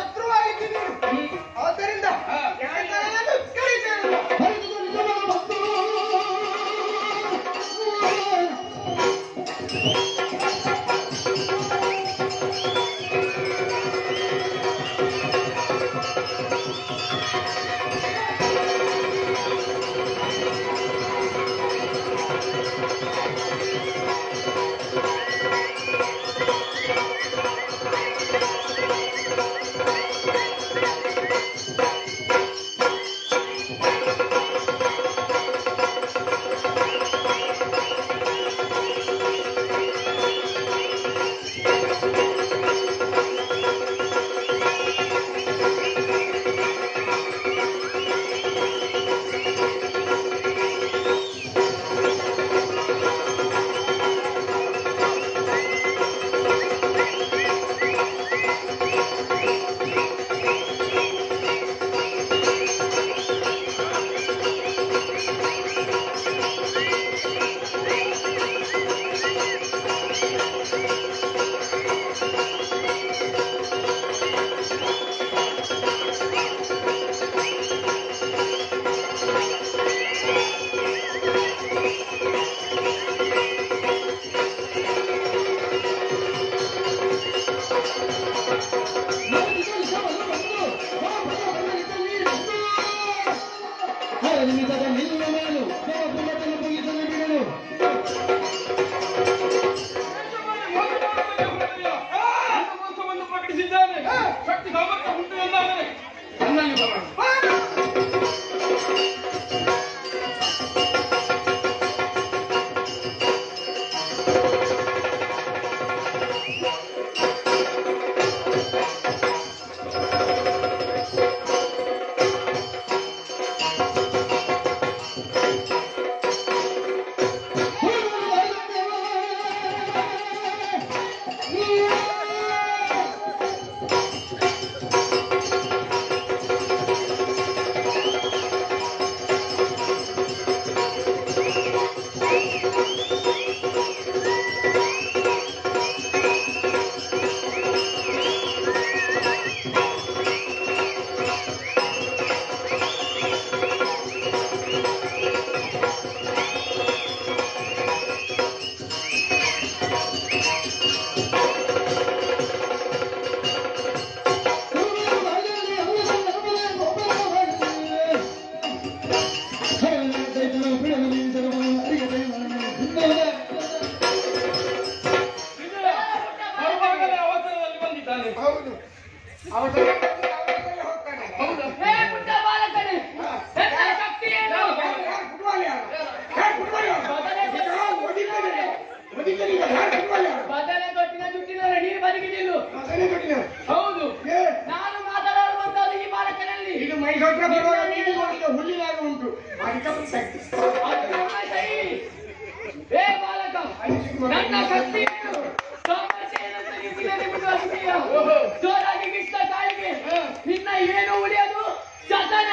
ಹೋಗ್ತಾನೆ ಹೌದು ಹೇ ಪುಟ್ಟ ಬಾಲಕನೇ ಎಂತ ಶಕ್ತಿ ಏನು ಯಾರು ಫುಟ್ಬಾಲ್ ಯಾರು ಯಾರು ಫುಟ್ಬಾಲ್ ಯಾರು ಓದಿದ್ದಾನೆ ಓದಿದ್ದಾನೆ ಈಗ ಯಾರು ಫುಟ್ಬಾಲ್ ಯಾರು ಬದನೆ ತೊಟ್ಟಿನ ಜುಟ್ಟಿನ ನೀರು ಬದಿಗೆ ನಿಲ್ಲು ಮಗನೇ ಬಿಟ್ಟಿದ್ದಾರೆ ಹೌದು ಏ ನಾನು ಮಾತನಾಡುವಂತದ್ದು ಈ ಬಾಲಕನಲ್ಲಿ ಇದು ಮೈಸೂರ ಬರುವಾಗ ನೀನು ನೋಡಿದ ಹುಲ್ಲಿನಾಗ ಉಂಟು ಅದಕ್ಕೆ ಶಕ್ತಿ ಅದು ನಮ್ಮ ಶೈಲಿ ಹೇ ಬಾಲಕ ನನ್ನ ಶಕ್ತಿ ಏನು ಸಾಮರ್ಥ್ಯ ಏನಂತ ನಿಮಗೆ ನಿಮಗೆ ಅರಿವಿಲ್ಲ. ಜೋರಾಗಿ ಗಿಟ್ಟ ಕಾಲಿಗೆ ನಿನ್ನ ಏನು ಉಳಿಯೋದು ಚತನ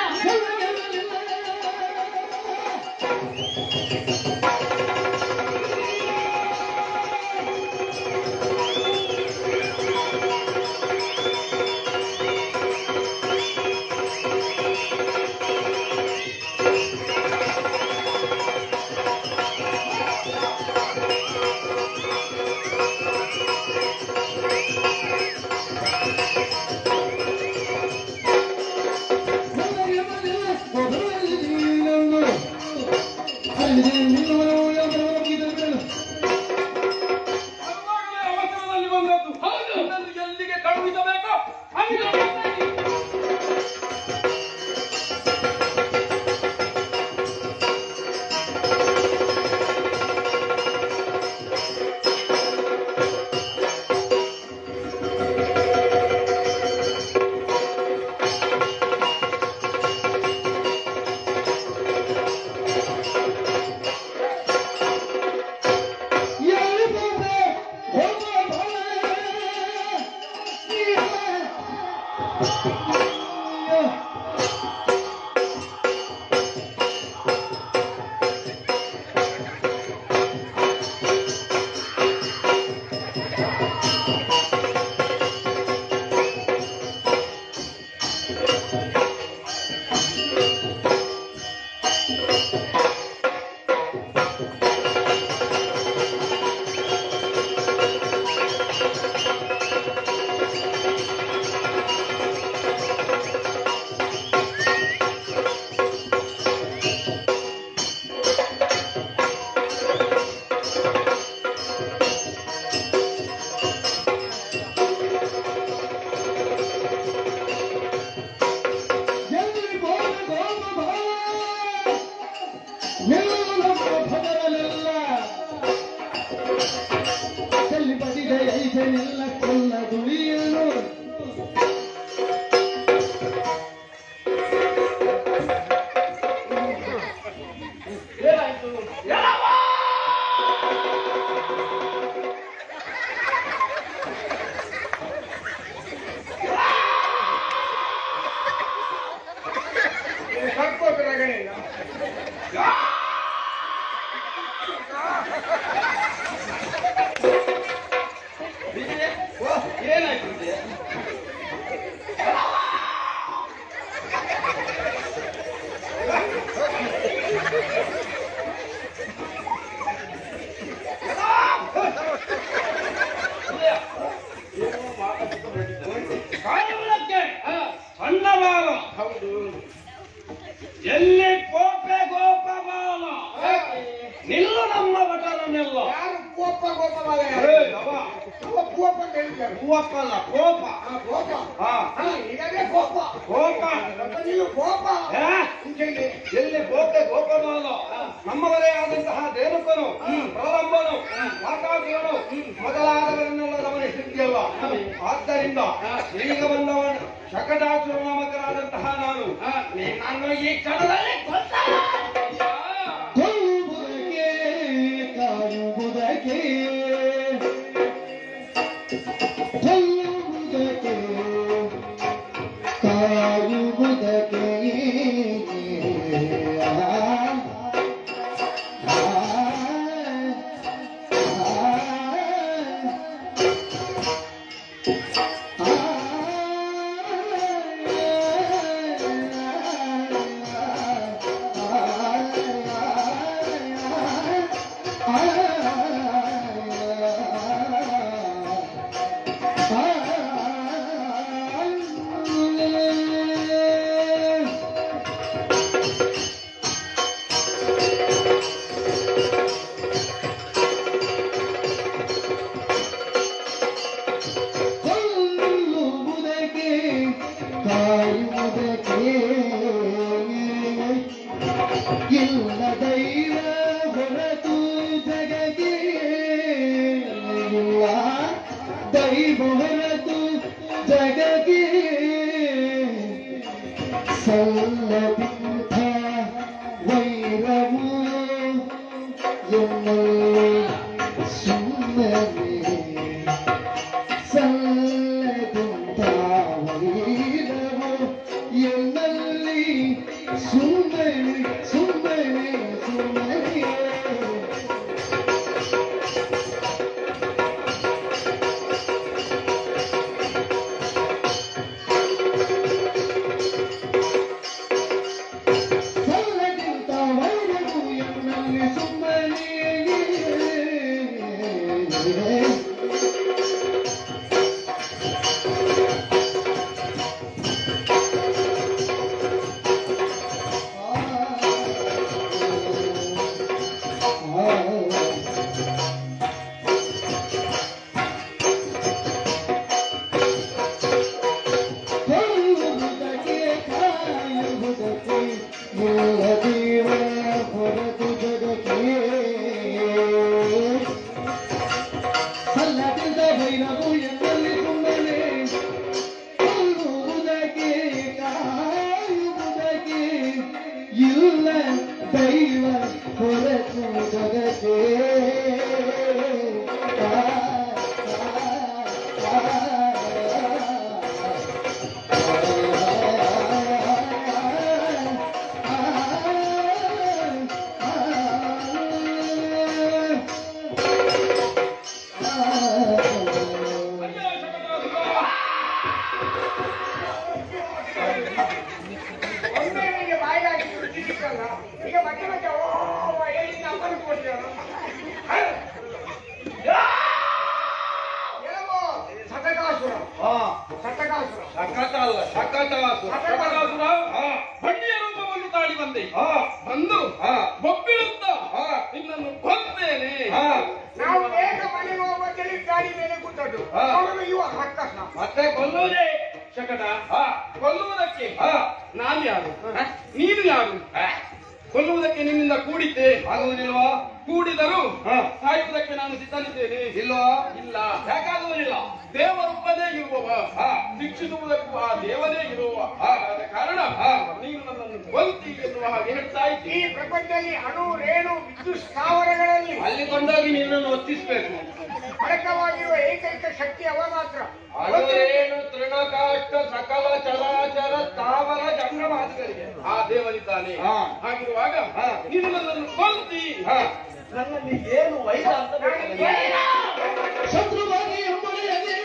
ಅವಾಗಲೇ ಅವಸರದಲ್ಲಿ ಬಂದದ್ದು ಹೌದು. ಇದನ್ನು ಎಲ್ಲಿಗೆ ಕಳುಹಿಸಬೇಕು ಅಲ್ಲಿಗೆ ಹೋಗ್ತಾನೆ. ಏನಾಯ್ತು ಸರ್ಕೋತ ರಗಳೆಲ್ಲ ವಿಜಯ, ಓ, ಏನಾಯ್ತು ವಿಜಯ? ವಿಜಯ, ಏನೋ ಮಾತಾಡ್ತಾ ಹೊರಟಿದ್ದೆ. ಕಾಯುವುದಕ್ಕೆ ಸಣ್ಣ ಬಾಲ ಹೌದು ಎಲ್ಲಿ ಕೋಪೆ ಗೋಪ ಬಾಲ ನಿಲ್ಲು ನಮ್ಮ ಭಟರನ್ನೆಲ್ಲ ಯಾರು ಕೋಪ ಕೋಪ ಬಾಲ ಏ, ಅವ, ಕೋಪ ಕೋಪ ಅಂತ ಹೇಳ್ತಾರೆ ಕೋಪ ಅಲ್ಲ ಕೋಪ ಆ ಕೋಪ ಹಾ ಹಾ ಈಗಾಗಲೇ ಕೋಪ ಕೋಪ ಮತ್ತೆ ನೀವು ಕೋಪ ಏ? ಹಿಂಗೆ ಎಲ್ಲಿ ಗೋಪೆ ಗೋಪಮಾಲ ನಮ್ಮವರೇ ಆದಂತಹ ದೇವಕನು ಪ್ರಲಂಬನು ಆಕಾಶನು ಮೊದಲಾದವರನ್ನೆಲ್ಲ ಗಮನಿಸುತ್ತಿಯಲ್ಲ ಆದ್ದರಿಂದ ಈಗ ಬಂದವನು ಶಕಟಾಸುರ ನಾಮಕರಾದಂತಹ ನಾನು ನಿನ್ನನ್ನು ಈ ಕ್ಷಣದಲ್ಲಿ ಕೊಲ್ಲುವುದಕ್ಕೆ ಕಾಯುವುದಕ್ಕೆ ಕೊಲ್ಲುವುದಕ್ಕೆ ಕಾಯುವುದಕ್ಕೆ ಆ, ಆ, ಆ ಕಾಯುವುದಕ್ಕೆ ಇಲ್ಲ ದೈವ ಹೊರತು ಜಗಕ್ಕೆ ಇಲ್ಲ ದೈವ ಹೊರತು ಜಗಕ್ಕೆ ಸಲ್ಲದಿಂಥ ವೈರವು ಎನ್ನಲ್ಲಿ ಸುಮ್ಮನೆ ಸಲ್ಲದಿಂಥ ವೈರವು ಎನ್ನಲ್ಲಿ ಸುಮ್ಮನೆ ಸುಮ್ಮನೆ ಸುಮ್ಮನೆ ಸಲ್ಲದಿಂತ ವೈರವು ಎನ್ನಲ್ಲಿ ಸುಮ್ಮನೆ ಕಾಯುವುದಕ್ಕೆ ಕಾಯುವುದಕ್ಕೆ ಮೂಲದೇವ ಹೊರತು ಜಗಕ್ಕೆ ಸಲ್ಲದಿದ್ದ ಭೈರವು ಎಂದಲ್ಲಿ ಸುಮ್ಮನೆ ಕೊಲ್ಲುವುದಕ್ಕೆ ಕಾಯುವುದಕ್ಕೆ ಇಲ್ಲ ದೈವ ಹೊರತು ಜಗಕ್ಕೆ ಆ, ಆ, ಆ. ಒಮ್ಮೆ ನಿಮಗೆ ಬಾಯಿಲಾಗಿ ರುಚಿಸಿಕ್ಕಲ್ಲ ಈಗ ಮತ್ತೆ ಮತ್ತೆ ಓ ಹೇಳಿದ ಅಪ್ಪನ ಕೊಡ್ತೀರಲ್ಲ ಏನೋ ಸತಕಾಸುರ ಹಾ ಸತಕಾಸುರ ಸಖತ ಅಲ್ಲ ಸಖತಾಸು ಸತಕಾಸುರ ಬಂಡಿಯ ರೂಪವನ್ನು ತಾಳಿ ಬಂದೆ ಹಾ ಬಂದು ಹಾ ಬೊಬ್ಬಿಡುತ್ತ ಹಾ ನಿನ್ನನ್ನು ಕೊಂದೇನೆ ಹಾ ನಾವು ಬೇಗ ಮನೆಗೆ ಹೋಗುವಂತೇಳಿ ಗಾಡಿ ಮೇಲೆ ಕೂತದ್ದು ಹಾ. ಅವನು ಇವ ಹಕ್ಕಸ ಮತ್ತೆ ಕೊಲ್ಲುವುದೇ ಶಕಟ ಹಾ ಕೊಲ್ಲುವುದಕ್ಕೆ ಹಾ ನಾನು ಯಾರು ಹ? ನೀನು ಯಾರು ಹ? ಕೊಲ್ಲುವುದಕ್ಕೆ ನಿನ್ನಿಂದ ಕೂಡಿದ್ದೆ ಆಗುವುದಿಲ್ವಾ ಕೂಡಿದರೂ ಹಾ ಸಾಯುವುದಕ್ಕೆ ನಾನು ಸಿದ್ಧನಿದ್ದೇನೆ ಇಲ್ವಾ ಇಲ್ಲ ಯಾಕಾಗುವುದಿಲ್ಲ ದೇವರೊಬ್ಬನೇ ಇರುವವ ಹಾ. ಶಿಕ್ಷಿಸುವುದಕ್ಕೂ ಆ ದೇವನೇ ಇರುವವ ಹಾ. ಆದ ಕಾರಣ ಹಾ. ನೀನು ನನ್ನನ್ನು ಕೊಂತಿ ಎನ್ನುವ ಹಾಗೆ ಹೇಳ್ತಾ ಈ ಇದ್ದೀನಿ ಪ್ರಪಂಚದಲ್ಲಿ ಅಣು ರೇಣು ವಿದ್ಯುತ್ ಸ್ಥಾವರಗಳಲ್ಲಿ ಅಲ್ಲಿ ಕೊಂಡೋಗಿ ನಿನ್ನನ್ನು ಒತ್ತಿಸ್ಬೇಕು ಅಡಕವಾಗಿರುವ ಏಕೈಕ ಶಕ್ತಿ ಅವ ಮಾತ್ರ ಅಳುರೇನು ತೃಣಕಾಷ್ಟ ಸಕಲ ಚರಾಚರ ಸ್ಥಾವರ ಜಂಗಮಾದಿಗಳಿಗೆ ಆ ದೇವನಿದ್ದಾನೆ ಹಾ. ಹಾಗಿರುವಾಗ ಹಾ. ನೀನು ನನ್ನನ್ನು ಕೊಂತಿ ಹಾ ನನ್ನಲ್ಲಿ ಏನು ವೈರ ಅಂತ ಬೇಕಾಗಿಲ್ಲ. ಶತ್ರುವಾಗಿ ಎಂಬುಡೆಯದೇ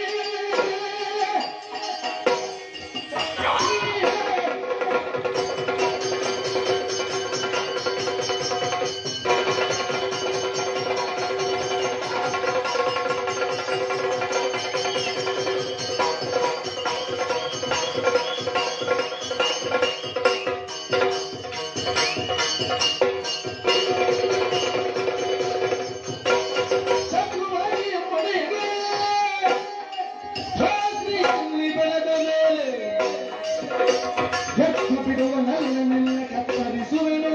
ಶತ್ರುವಾಗಿ ಎಂಬುಡೆಯದೇ ರಾತ್ರಿಯಲ್ಲಿ ಬೆಳೆದ ಮೇಲೆ ಎತ್ತು ಬಿಡುವ ನನ್ನನ್ನೆಲ್ಲ ಕತ್ತರಿಸುವೆನು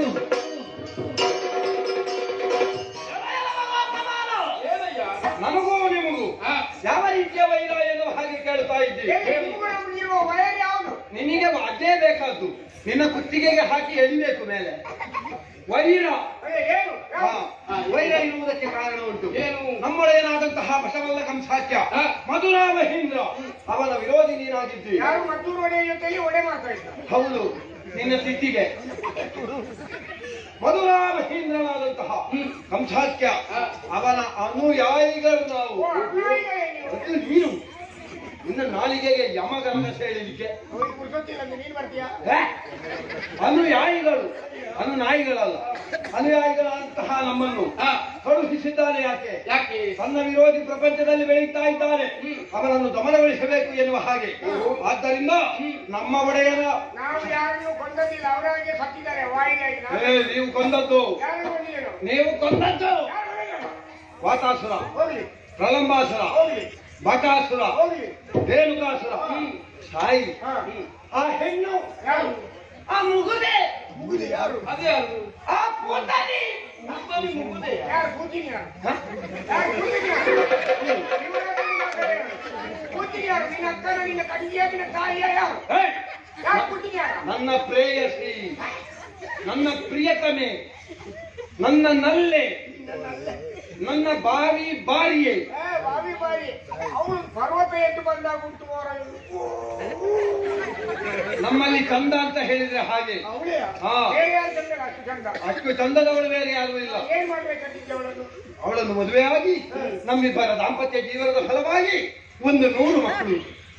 ಏನಯ್ಯ ನನಗೂ ನಿಮಗೂ ಹಾ. ಯಾವ ರೀತಿಯ ವೈರ ಎನ್ನುವ ಹಾಗೆ ಕೇಳ್ತಾ ಇದ್ದೀವಿ ಹೇಗೆ ನಿಮಗೂ ನಮಗಿರುವ ವೈರ್ ಯಾವುದು ನಿನಗೆ ಅದೇ ಬೇಕಾದ್ದು ನಿನ್ನ ಕುತ್ತಿಗೆಗೆ ಹಾಕಿ ಎಳಿಬೇಕು ಮೇಲೆ ವೈರ ಅದೇ ಏನು ಹಾ, ಯಾವುದು? ವೈರ ಇರುವುದಕ್ಕೆ ಕಾರಣ ಉಂಟು ಏನು? ನಮ್ಮೊಡೆಯನಾದಂತಹ ಬಸವಲ್ಲ ಕಂಸಾಚ್ಯ ಹಾ. ಮಧುರಾ ಮಹೇಂದ್ರ ಅವನ ವಿರೋಧಿ ನೀನಾಗಿದ್ದಿ ಯಾರು ಮದ್ದೂರು ಒಡೆಯ ಜೊತೆಲಿ ಒಡೆ ಮಾತಾಡಿದ ಹೌದು ನಿನ್ನ ಸ್ಥಿತಿಗೆ ಮಧುರಾ ಮಹೇಂದ್ರನಾದಂತಹ ಕಂಸಾಚ್ಯ ಅವನ ಅನುಯಾಯಿಗಳು ನಾವು ಓ, ಅನುಯಾಯಿಗಳೇ ನೀವು? ಅದು ನೀನು ನಿನ್ನ ನಾಲಿಗೆಗೆ ಯಮಗರಣ ಸೇಳಲಿಕ್ಕೆ ಅವ್ರಿಗೆ ಪುರ್ಸೊತ್ತಿಲ್ಲ ಅಂದ್ರೆ ನೀನ್ ಬರ್ತೀಯಾ ಹೇ? ಅನುಯಾಯಿಗಳು ಅನುನಾಯಿಗಳಲ್ಲ ಅನುಯಾಯಿಗಳಂತಹ ನಮ್ಮನ್ನು ಹಾ. ಕಳುಹಿಸಿದ್ದಾನೆ ಯಾಕೆ ಯಾಕೆ ತನ್ನ ವಿರೋಧಿ ಪ್ರಪಂಚದಲ್ಲಿ ಬೆಳೀತಾ ಇದ್ದಾನೆ ಅವನನ್ನು ದಮನಗೊಳಿಸಬೇಕು ಎನ್ನುವ ಹಾಗೆ ಆದ್ದರಿಂದ ನಮ್ಮ ಒಡೆಯನ ನಾವು ಯಾರನ್ನು ಕೊಂದದಿಲ್ಲ ಅವರಾಗೆ ಸತ್ತಿದ್ದಾರೆ ವಾಯಿಗಾಗಿ ನಾವು- ಏ, ನೀವು ಕೊಂದದ್ದು ಯಾರನ್ನು ಕೊಂದಿದ್ದೇನು ನೀವು ಕೊಂದದ್ದು ಯಾರು ಕೊಂದಿದ್ದೇನು? ವಾತಾಸುರ ಹೋಗ್ಲಿ ಪ್ರಲಂಬಾಸುರ ಹೋಗ್ಲಿ ಬಕಾಸುರ ಹೋಗ್ಲಿ ರೇಣುಕಾಸುರ ಸಾಯಿ ಆ ಹೆಣ್ಣು ಯಾರು ಆ ಮುಗುದೆ ಮುಗುದು ಯಾರು ಅದೇ ಯಾರು ಆ ಪುಟಾಣಿ ಮುಗ್ಧನಿ ಮುಗುದೆ ಯಾರು ಕೂತಿನಿ ಯಾರು ಯಾರು ಕೂತಿನಿ ಯಾರು ನಿಮ್ಮೊಳಗೆ ನಿಮ್ಮ ಕಡೆ ಯಾರು? ಕೂತಿನಿ ಯಾರು ನಿನ್ನ ಅಕ್ಕನ ನಿನ್ನ ತಂಗಿಯ ನಿನ್ನ ತಾಯಿಯ ಯಾರು ಏಯ್! ಯಾರು ಕೂತಿನಿ ಯಾರು ನನ್ನ ಪ್ರೇಯಸಿ ನನ್ನ ಪ್ರಿಯತಮೆ ನನ್ನ ನಲ್ಲೆ ನನ್ನ ಬಾವಿ ಬಾರಿಯೇ ಏ, ಬಾವಿ ಬಾರಿ ಅವಳು ಪರ್ವತ ಎದ್ದು ಬಂದಾಗ ಉಂಟು ಮೋರ ನಮ್ಮಲ್ಲಿ ಚಂದ ಅಂತ ಹೇಳಿದ್ರೆ ಹಾಗೆ ಅವಳೇ ಹಾ. ಬೇರೆ ಯಾರು ಚಂದ ಅಷ್ಟು ಚಂದ ಅಷ್ಟು ಚಂದದವಳು ಬೇರೆ ಯಾರು ಇಲ್ಲ ಏನ್ ಮಾಡ್ಬೇಕಂತಿದ್ದೆ ಅವಳನ್ನು ಅವಳನ್ನು ಮದುವೆಯಾಗಿ ನಮ್ಮಿಬ್ಬರ ದಾಂಪತ್ಯ ಜೀವನದ ಫಲವಾಗಿ ಒಂದು ನೂರು ಮಕ್ಕಳು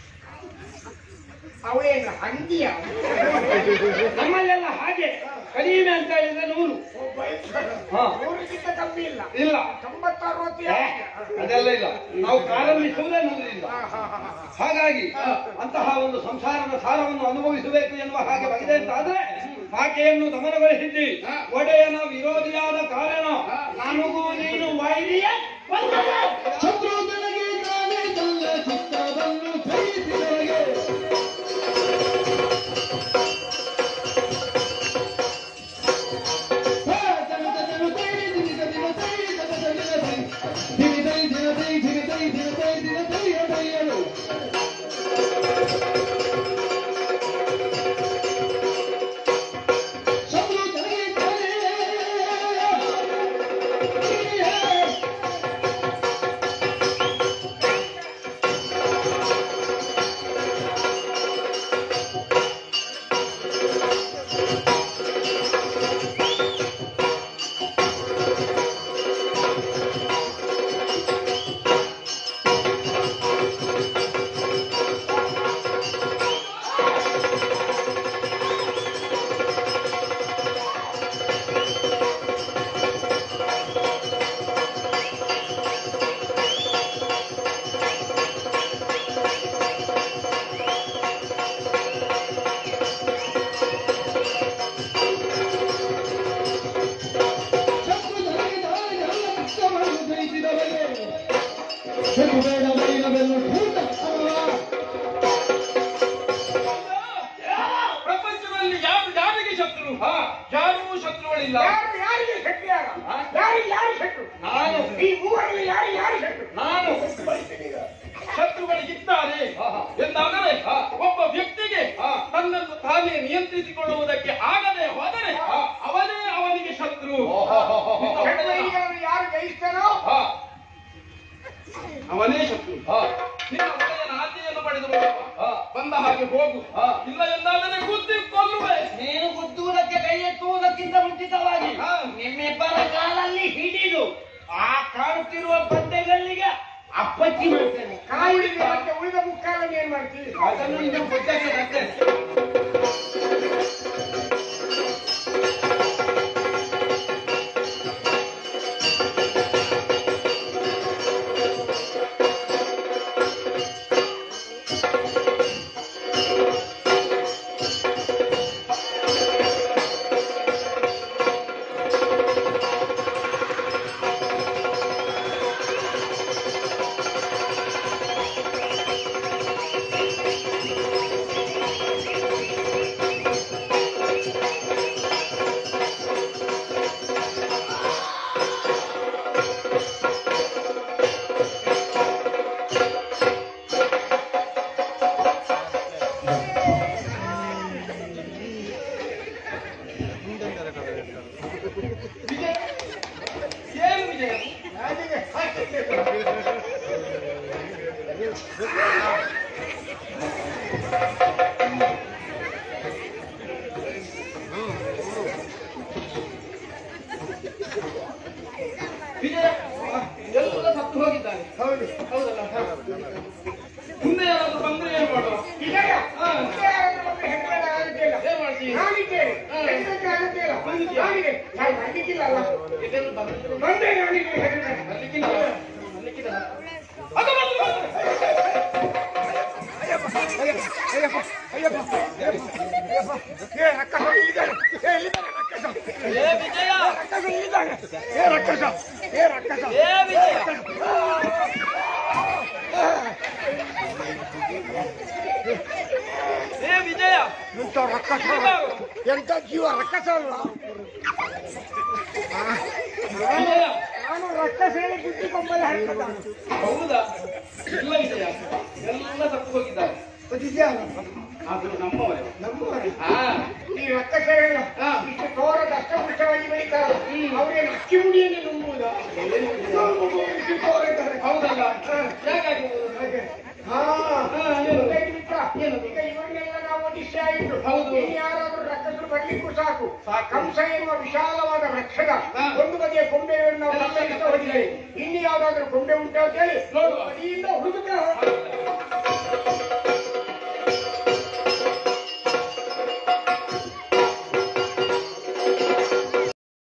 ಅವಳೇನು ಹಂದಿಯ ನಮ್ಮಲ್ಲೆಲ್ಲ ಹಾಗೆ ಕಡಿಮೆ ಅಂತ ಹೇಳಿದ್ರೆ ನೂರು ಒಬ್ಬ ಹಾ. ನೂರಕ್ಕಿಂತ ಕಮ್ಮಿ ಇಲ್ಲ ಇಲ್ಲ ತೊಂಬತ್ತು ಅರವತ್ತು ಏ, ಅದೆಲ್ಲ ಇಲ್ಲ ನಾವು ಪ್ರಾರಂಭಿಸುವುದೇ ನೂರಿಂದ ಹಾಗಾಗಿ ಅಂತಹ ಒಂದು ಸಂಸಾರದ ಸಾರವನ್ನು ಅನುಭವಿಸಬೇಕು ಎನ್ನುವ ಹಾಗೆ ಬಗಿದೆ ಅಂತಾದ್ರೆ ಆಕೆಯನ್ನು ದಮನಗೊಳಿಸಿದ್ದಿ ಒಡೆಯನ ವಿರೋಧಿಯಾದ ಕಾರಣ ನನಗೂ ನೀನು ವೈರಿಯ ಶತ್ರುಗಳಿಗೆ ನಾನೇ ತನ್ನ ಚಿತ್ತವನ್ನು ಕೈಸಿದೊಳಗೆ ಹಾ, ತನು ತನು ತೈ, ದಿನ ದಿನ ತೈ, ತನ ತನ ತೈ. ದಿನ ತೈ, ದಿನ ತೈ, ದಿನ ತೈ, ದಿನ ತೈ, ದಿನ ತೈ, ತೈಯಲು. ಶತ್ರು ತನಗೆ ತಾನೇ ಶತ್ರು ತನಗೆ ತಾನೇ ನನ್ನ ಚಿತ್ತವನ್ನು ಜಯಿಸಿದವನೇ. ಶತ್ರುಬೇಡ ಮೈನವೆಲ್ಲ ಭೂತ ಅಲ್ಲ. ಪ್ರಪಂಚದಲ್ಲಿ ಯಾರು ಯಾರಿಗೆ ಶತ್ರು ಯಾರೂ ಶತ್ರುಗಳಿಲ್ಲ ಯಾರು ಯಾರಿಗೆ ಶಕ್ತಿ ಯಾರ ಯಾರಿಗೆ ಯಾರು ಶತ್ರು ನಾನು ಈ ಮೂವರಲ್ಲಿ ಯಾರು ಯಾರು ಶತ್ರು ನಾನು ಶತ್ರುಗಳಿಗಿದ್ದಾರೆ ಎಂದಾದರೆ ಒಬ್ಬ ವ್ಯಕ್ತಿಗೆ ತನ್ನನ್ನು ತಾನೇ ನಿಯಂತ್ರಿಸಿಕೊಳ್ಳುವುದಕ್ಕೆ ಆಗದೆ ಹೋದರೆ ಅವನೇ ಅವನಿಗೆ ಶತ್ರು ಶತ್ರುಗಳನ್ನು ಯಾರು ಜಯಿಸ್ತಾರೋ ಅವನೇ ಶತ್ರು ನಿನ್ನ ಒಡೆಯನ ಆಜ್ಞೆಯನ್ನು ಪಡೆದು ಬರುವ. ಬಂದ ಹಾಗೆ ಹೋಗು ಇಲ್ಲ ಎಂದಾದರೆ ಗುದ್ದಿ ಕೊಲ್ಲುವೆ ನೀನು ಗುದ್ದುವುದಕ್ಕೆ ಕೈ ಎತ್ತುವುದಕ್ಕಿಂತ ಮುಂಚಿತವಾಗಿ ನಿಮ್ಮಿಬ್ಬರ ಕಾಲಲ್ಲಿ ಹಿಡಿದು ಆ ಕಾಣುತ್ತಿರುವ ಪಂದ್ಯಗಳಿಗೆ ಅಪ್ಪಚ್ಚಿ ಮಾಡ್ತೇನೆ ಕಾಯಿಗೆ ಮತ್ತೆ ಉಳಿದ ಮುಕ್ಕಾಲನ್ನು ಏನ್ ಮಾಡ್ತೀವಿ ಅದನ್ನು ಇದು ಬುದ್ಧಕ್ಕೆ ಬರ್ತೇನೆ ಏನು ವಿಜಯ ವಿಜಯ ಎಲ್ಲ ಸತ್ತು ಹೋಗಿದ್ದಾರೆ ಹೌದು ಹೌದಲ್ಲ ಮುಂದೆ ಯಾರಾದ್ರೂ ಬಂದ್ರೆ ಏನು ಮಾಡುವ ಇದೆಯಾ? ಮುಂದೆ ಯಾರಾದ್ರೂ ಬಂದ್ರೆ ಹೆಗ್ಗಣ ಆಗುತ್ತಿಲ್ಲ. ಏನ್ ಮಾಡ್ತೀವಿ ನಾನಿದ್ದೇನೆ. ಹೆಗ್ಗಣ ಆಗುತ್ತಿಲ್ಲ. ನಾನಿದೆ. ನಾನು ಬರ್ಲಿಕ್ಕಿಲ್ಲ ಅಲ್ಲ. ಇದೆಲ್ಲ ಬಂದ್ರೆ ಬಂದೆ ನಾನಿದೆ ಹೆಗ್ಗಣ. ಬರ್ಲಿಕ್ಕಿಲ್ಲ ಬರ್ಲಿಕ್ಕಿಲ್ಲ ಅದು ಬಂದ್ರು, ಬಂದ್ರು. ಏ ರಕ್ಕಸ ಇಲ್ಲಿದ್ದಾನೆ. ಏ ಇಲ್ಲಿದ್ದಾನೆ ರಕ್ಕಸ. ಏ ವಿಜಯ ರಕ್ಕಸ ಇಲ್ಲಿದ್ದಾನೆ. ಏ ರಕ್ಕಸ. ಏ ರಕ್ಕಸ. ಏ ವಿಜಯ ಏ ಎಂತ ರಕ್ಕಸ ಎಂತ ಜೀವ ರಕ್ಕಸ ಅಲ್ವಾ ಇದೆಯಾ? ನಾನು ರಕ್ಕಸ ಹೇಳಿ ಬುದ್ಧಿಕೊಂಬಲೆ ಹಾಕದ ಹೌದಾ ಎಲ್ಲ ಇದೆಯಾ ಎಲ್ಲ ತಪ್ಪು ಹೋಗಿದ್ದಾರೆ ಅದು ನಮ್ಮವರೇ ನಮ್ಮವರೇ ಹಾ ಈ ರಕ್ಕಸ ಎಲ್ಲ ಇಷ್ಟು ತೋರ ದಷ್ಟಪುಷ್ಟವಾಗಿ ಬೆಳೀತಾರ ಅವ್ರೇನು ಅಕ್ಕಿ ಮುಡಿಯನ್ನು ನುಂಗುವುದಾ ಇಷ್ಟು ತೋರ ಇದ್ದಾರೆ. ಹೌದಲ್ಲ ಯಾಕಾಗಿ ಹಾಗೆ. ಹಾ, ಗೊತ್ತಾಯ್ತು ಮಿತ್ರ? ಈಗ ಇವನ್ನೆಲ್ಲ ನಾವು ನಿಶ್ಚಯ ಆಯಿತು ಹೌದು. ಇನ್ನು ಯಾರಾದ್ರೂ ರಕ್ಕಸರು ಬರ್ಲಿಕ್ಕೂ ಸಾಕು ಕಂಸ ಎನ್ನುವ ವಿಶಾಲವಾದ ವೃಕ್ಷದ ಹಾ. ಒಂದು ಬದಿಯ ಕೊಂಬೆಯನ್ನು ನಾವು ಗಮನಿಸ್ತಾ ಹೋಗಿದ್ದೇವೆ ಇನ್ನು ಯಾವ್ದಾದ್ರು ಕೊಂಬೆ ಉಂಟಾ ಅಂತ ಹೇಳಿ ನೋಡುವ. ಬದಿಯಿಂದ ಹುಡುಕುತ್ತಾ ಹೋಗ್ತೇವೆ.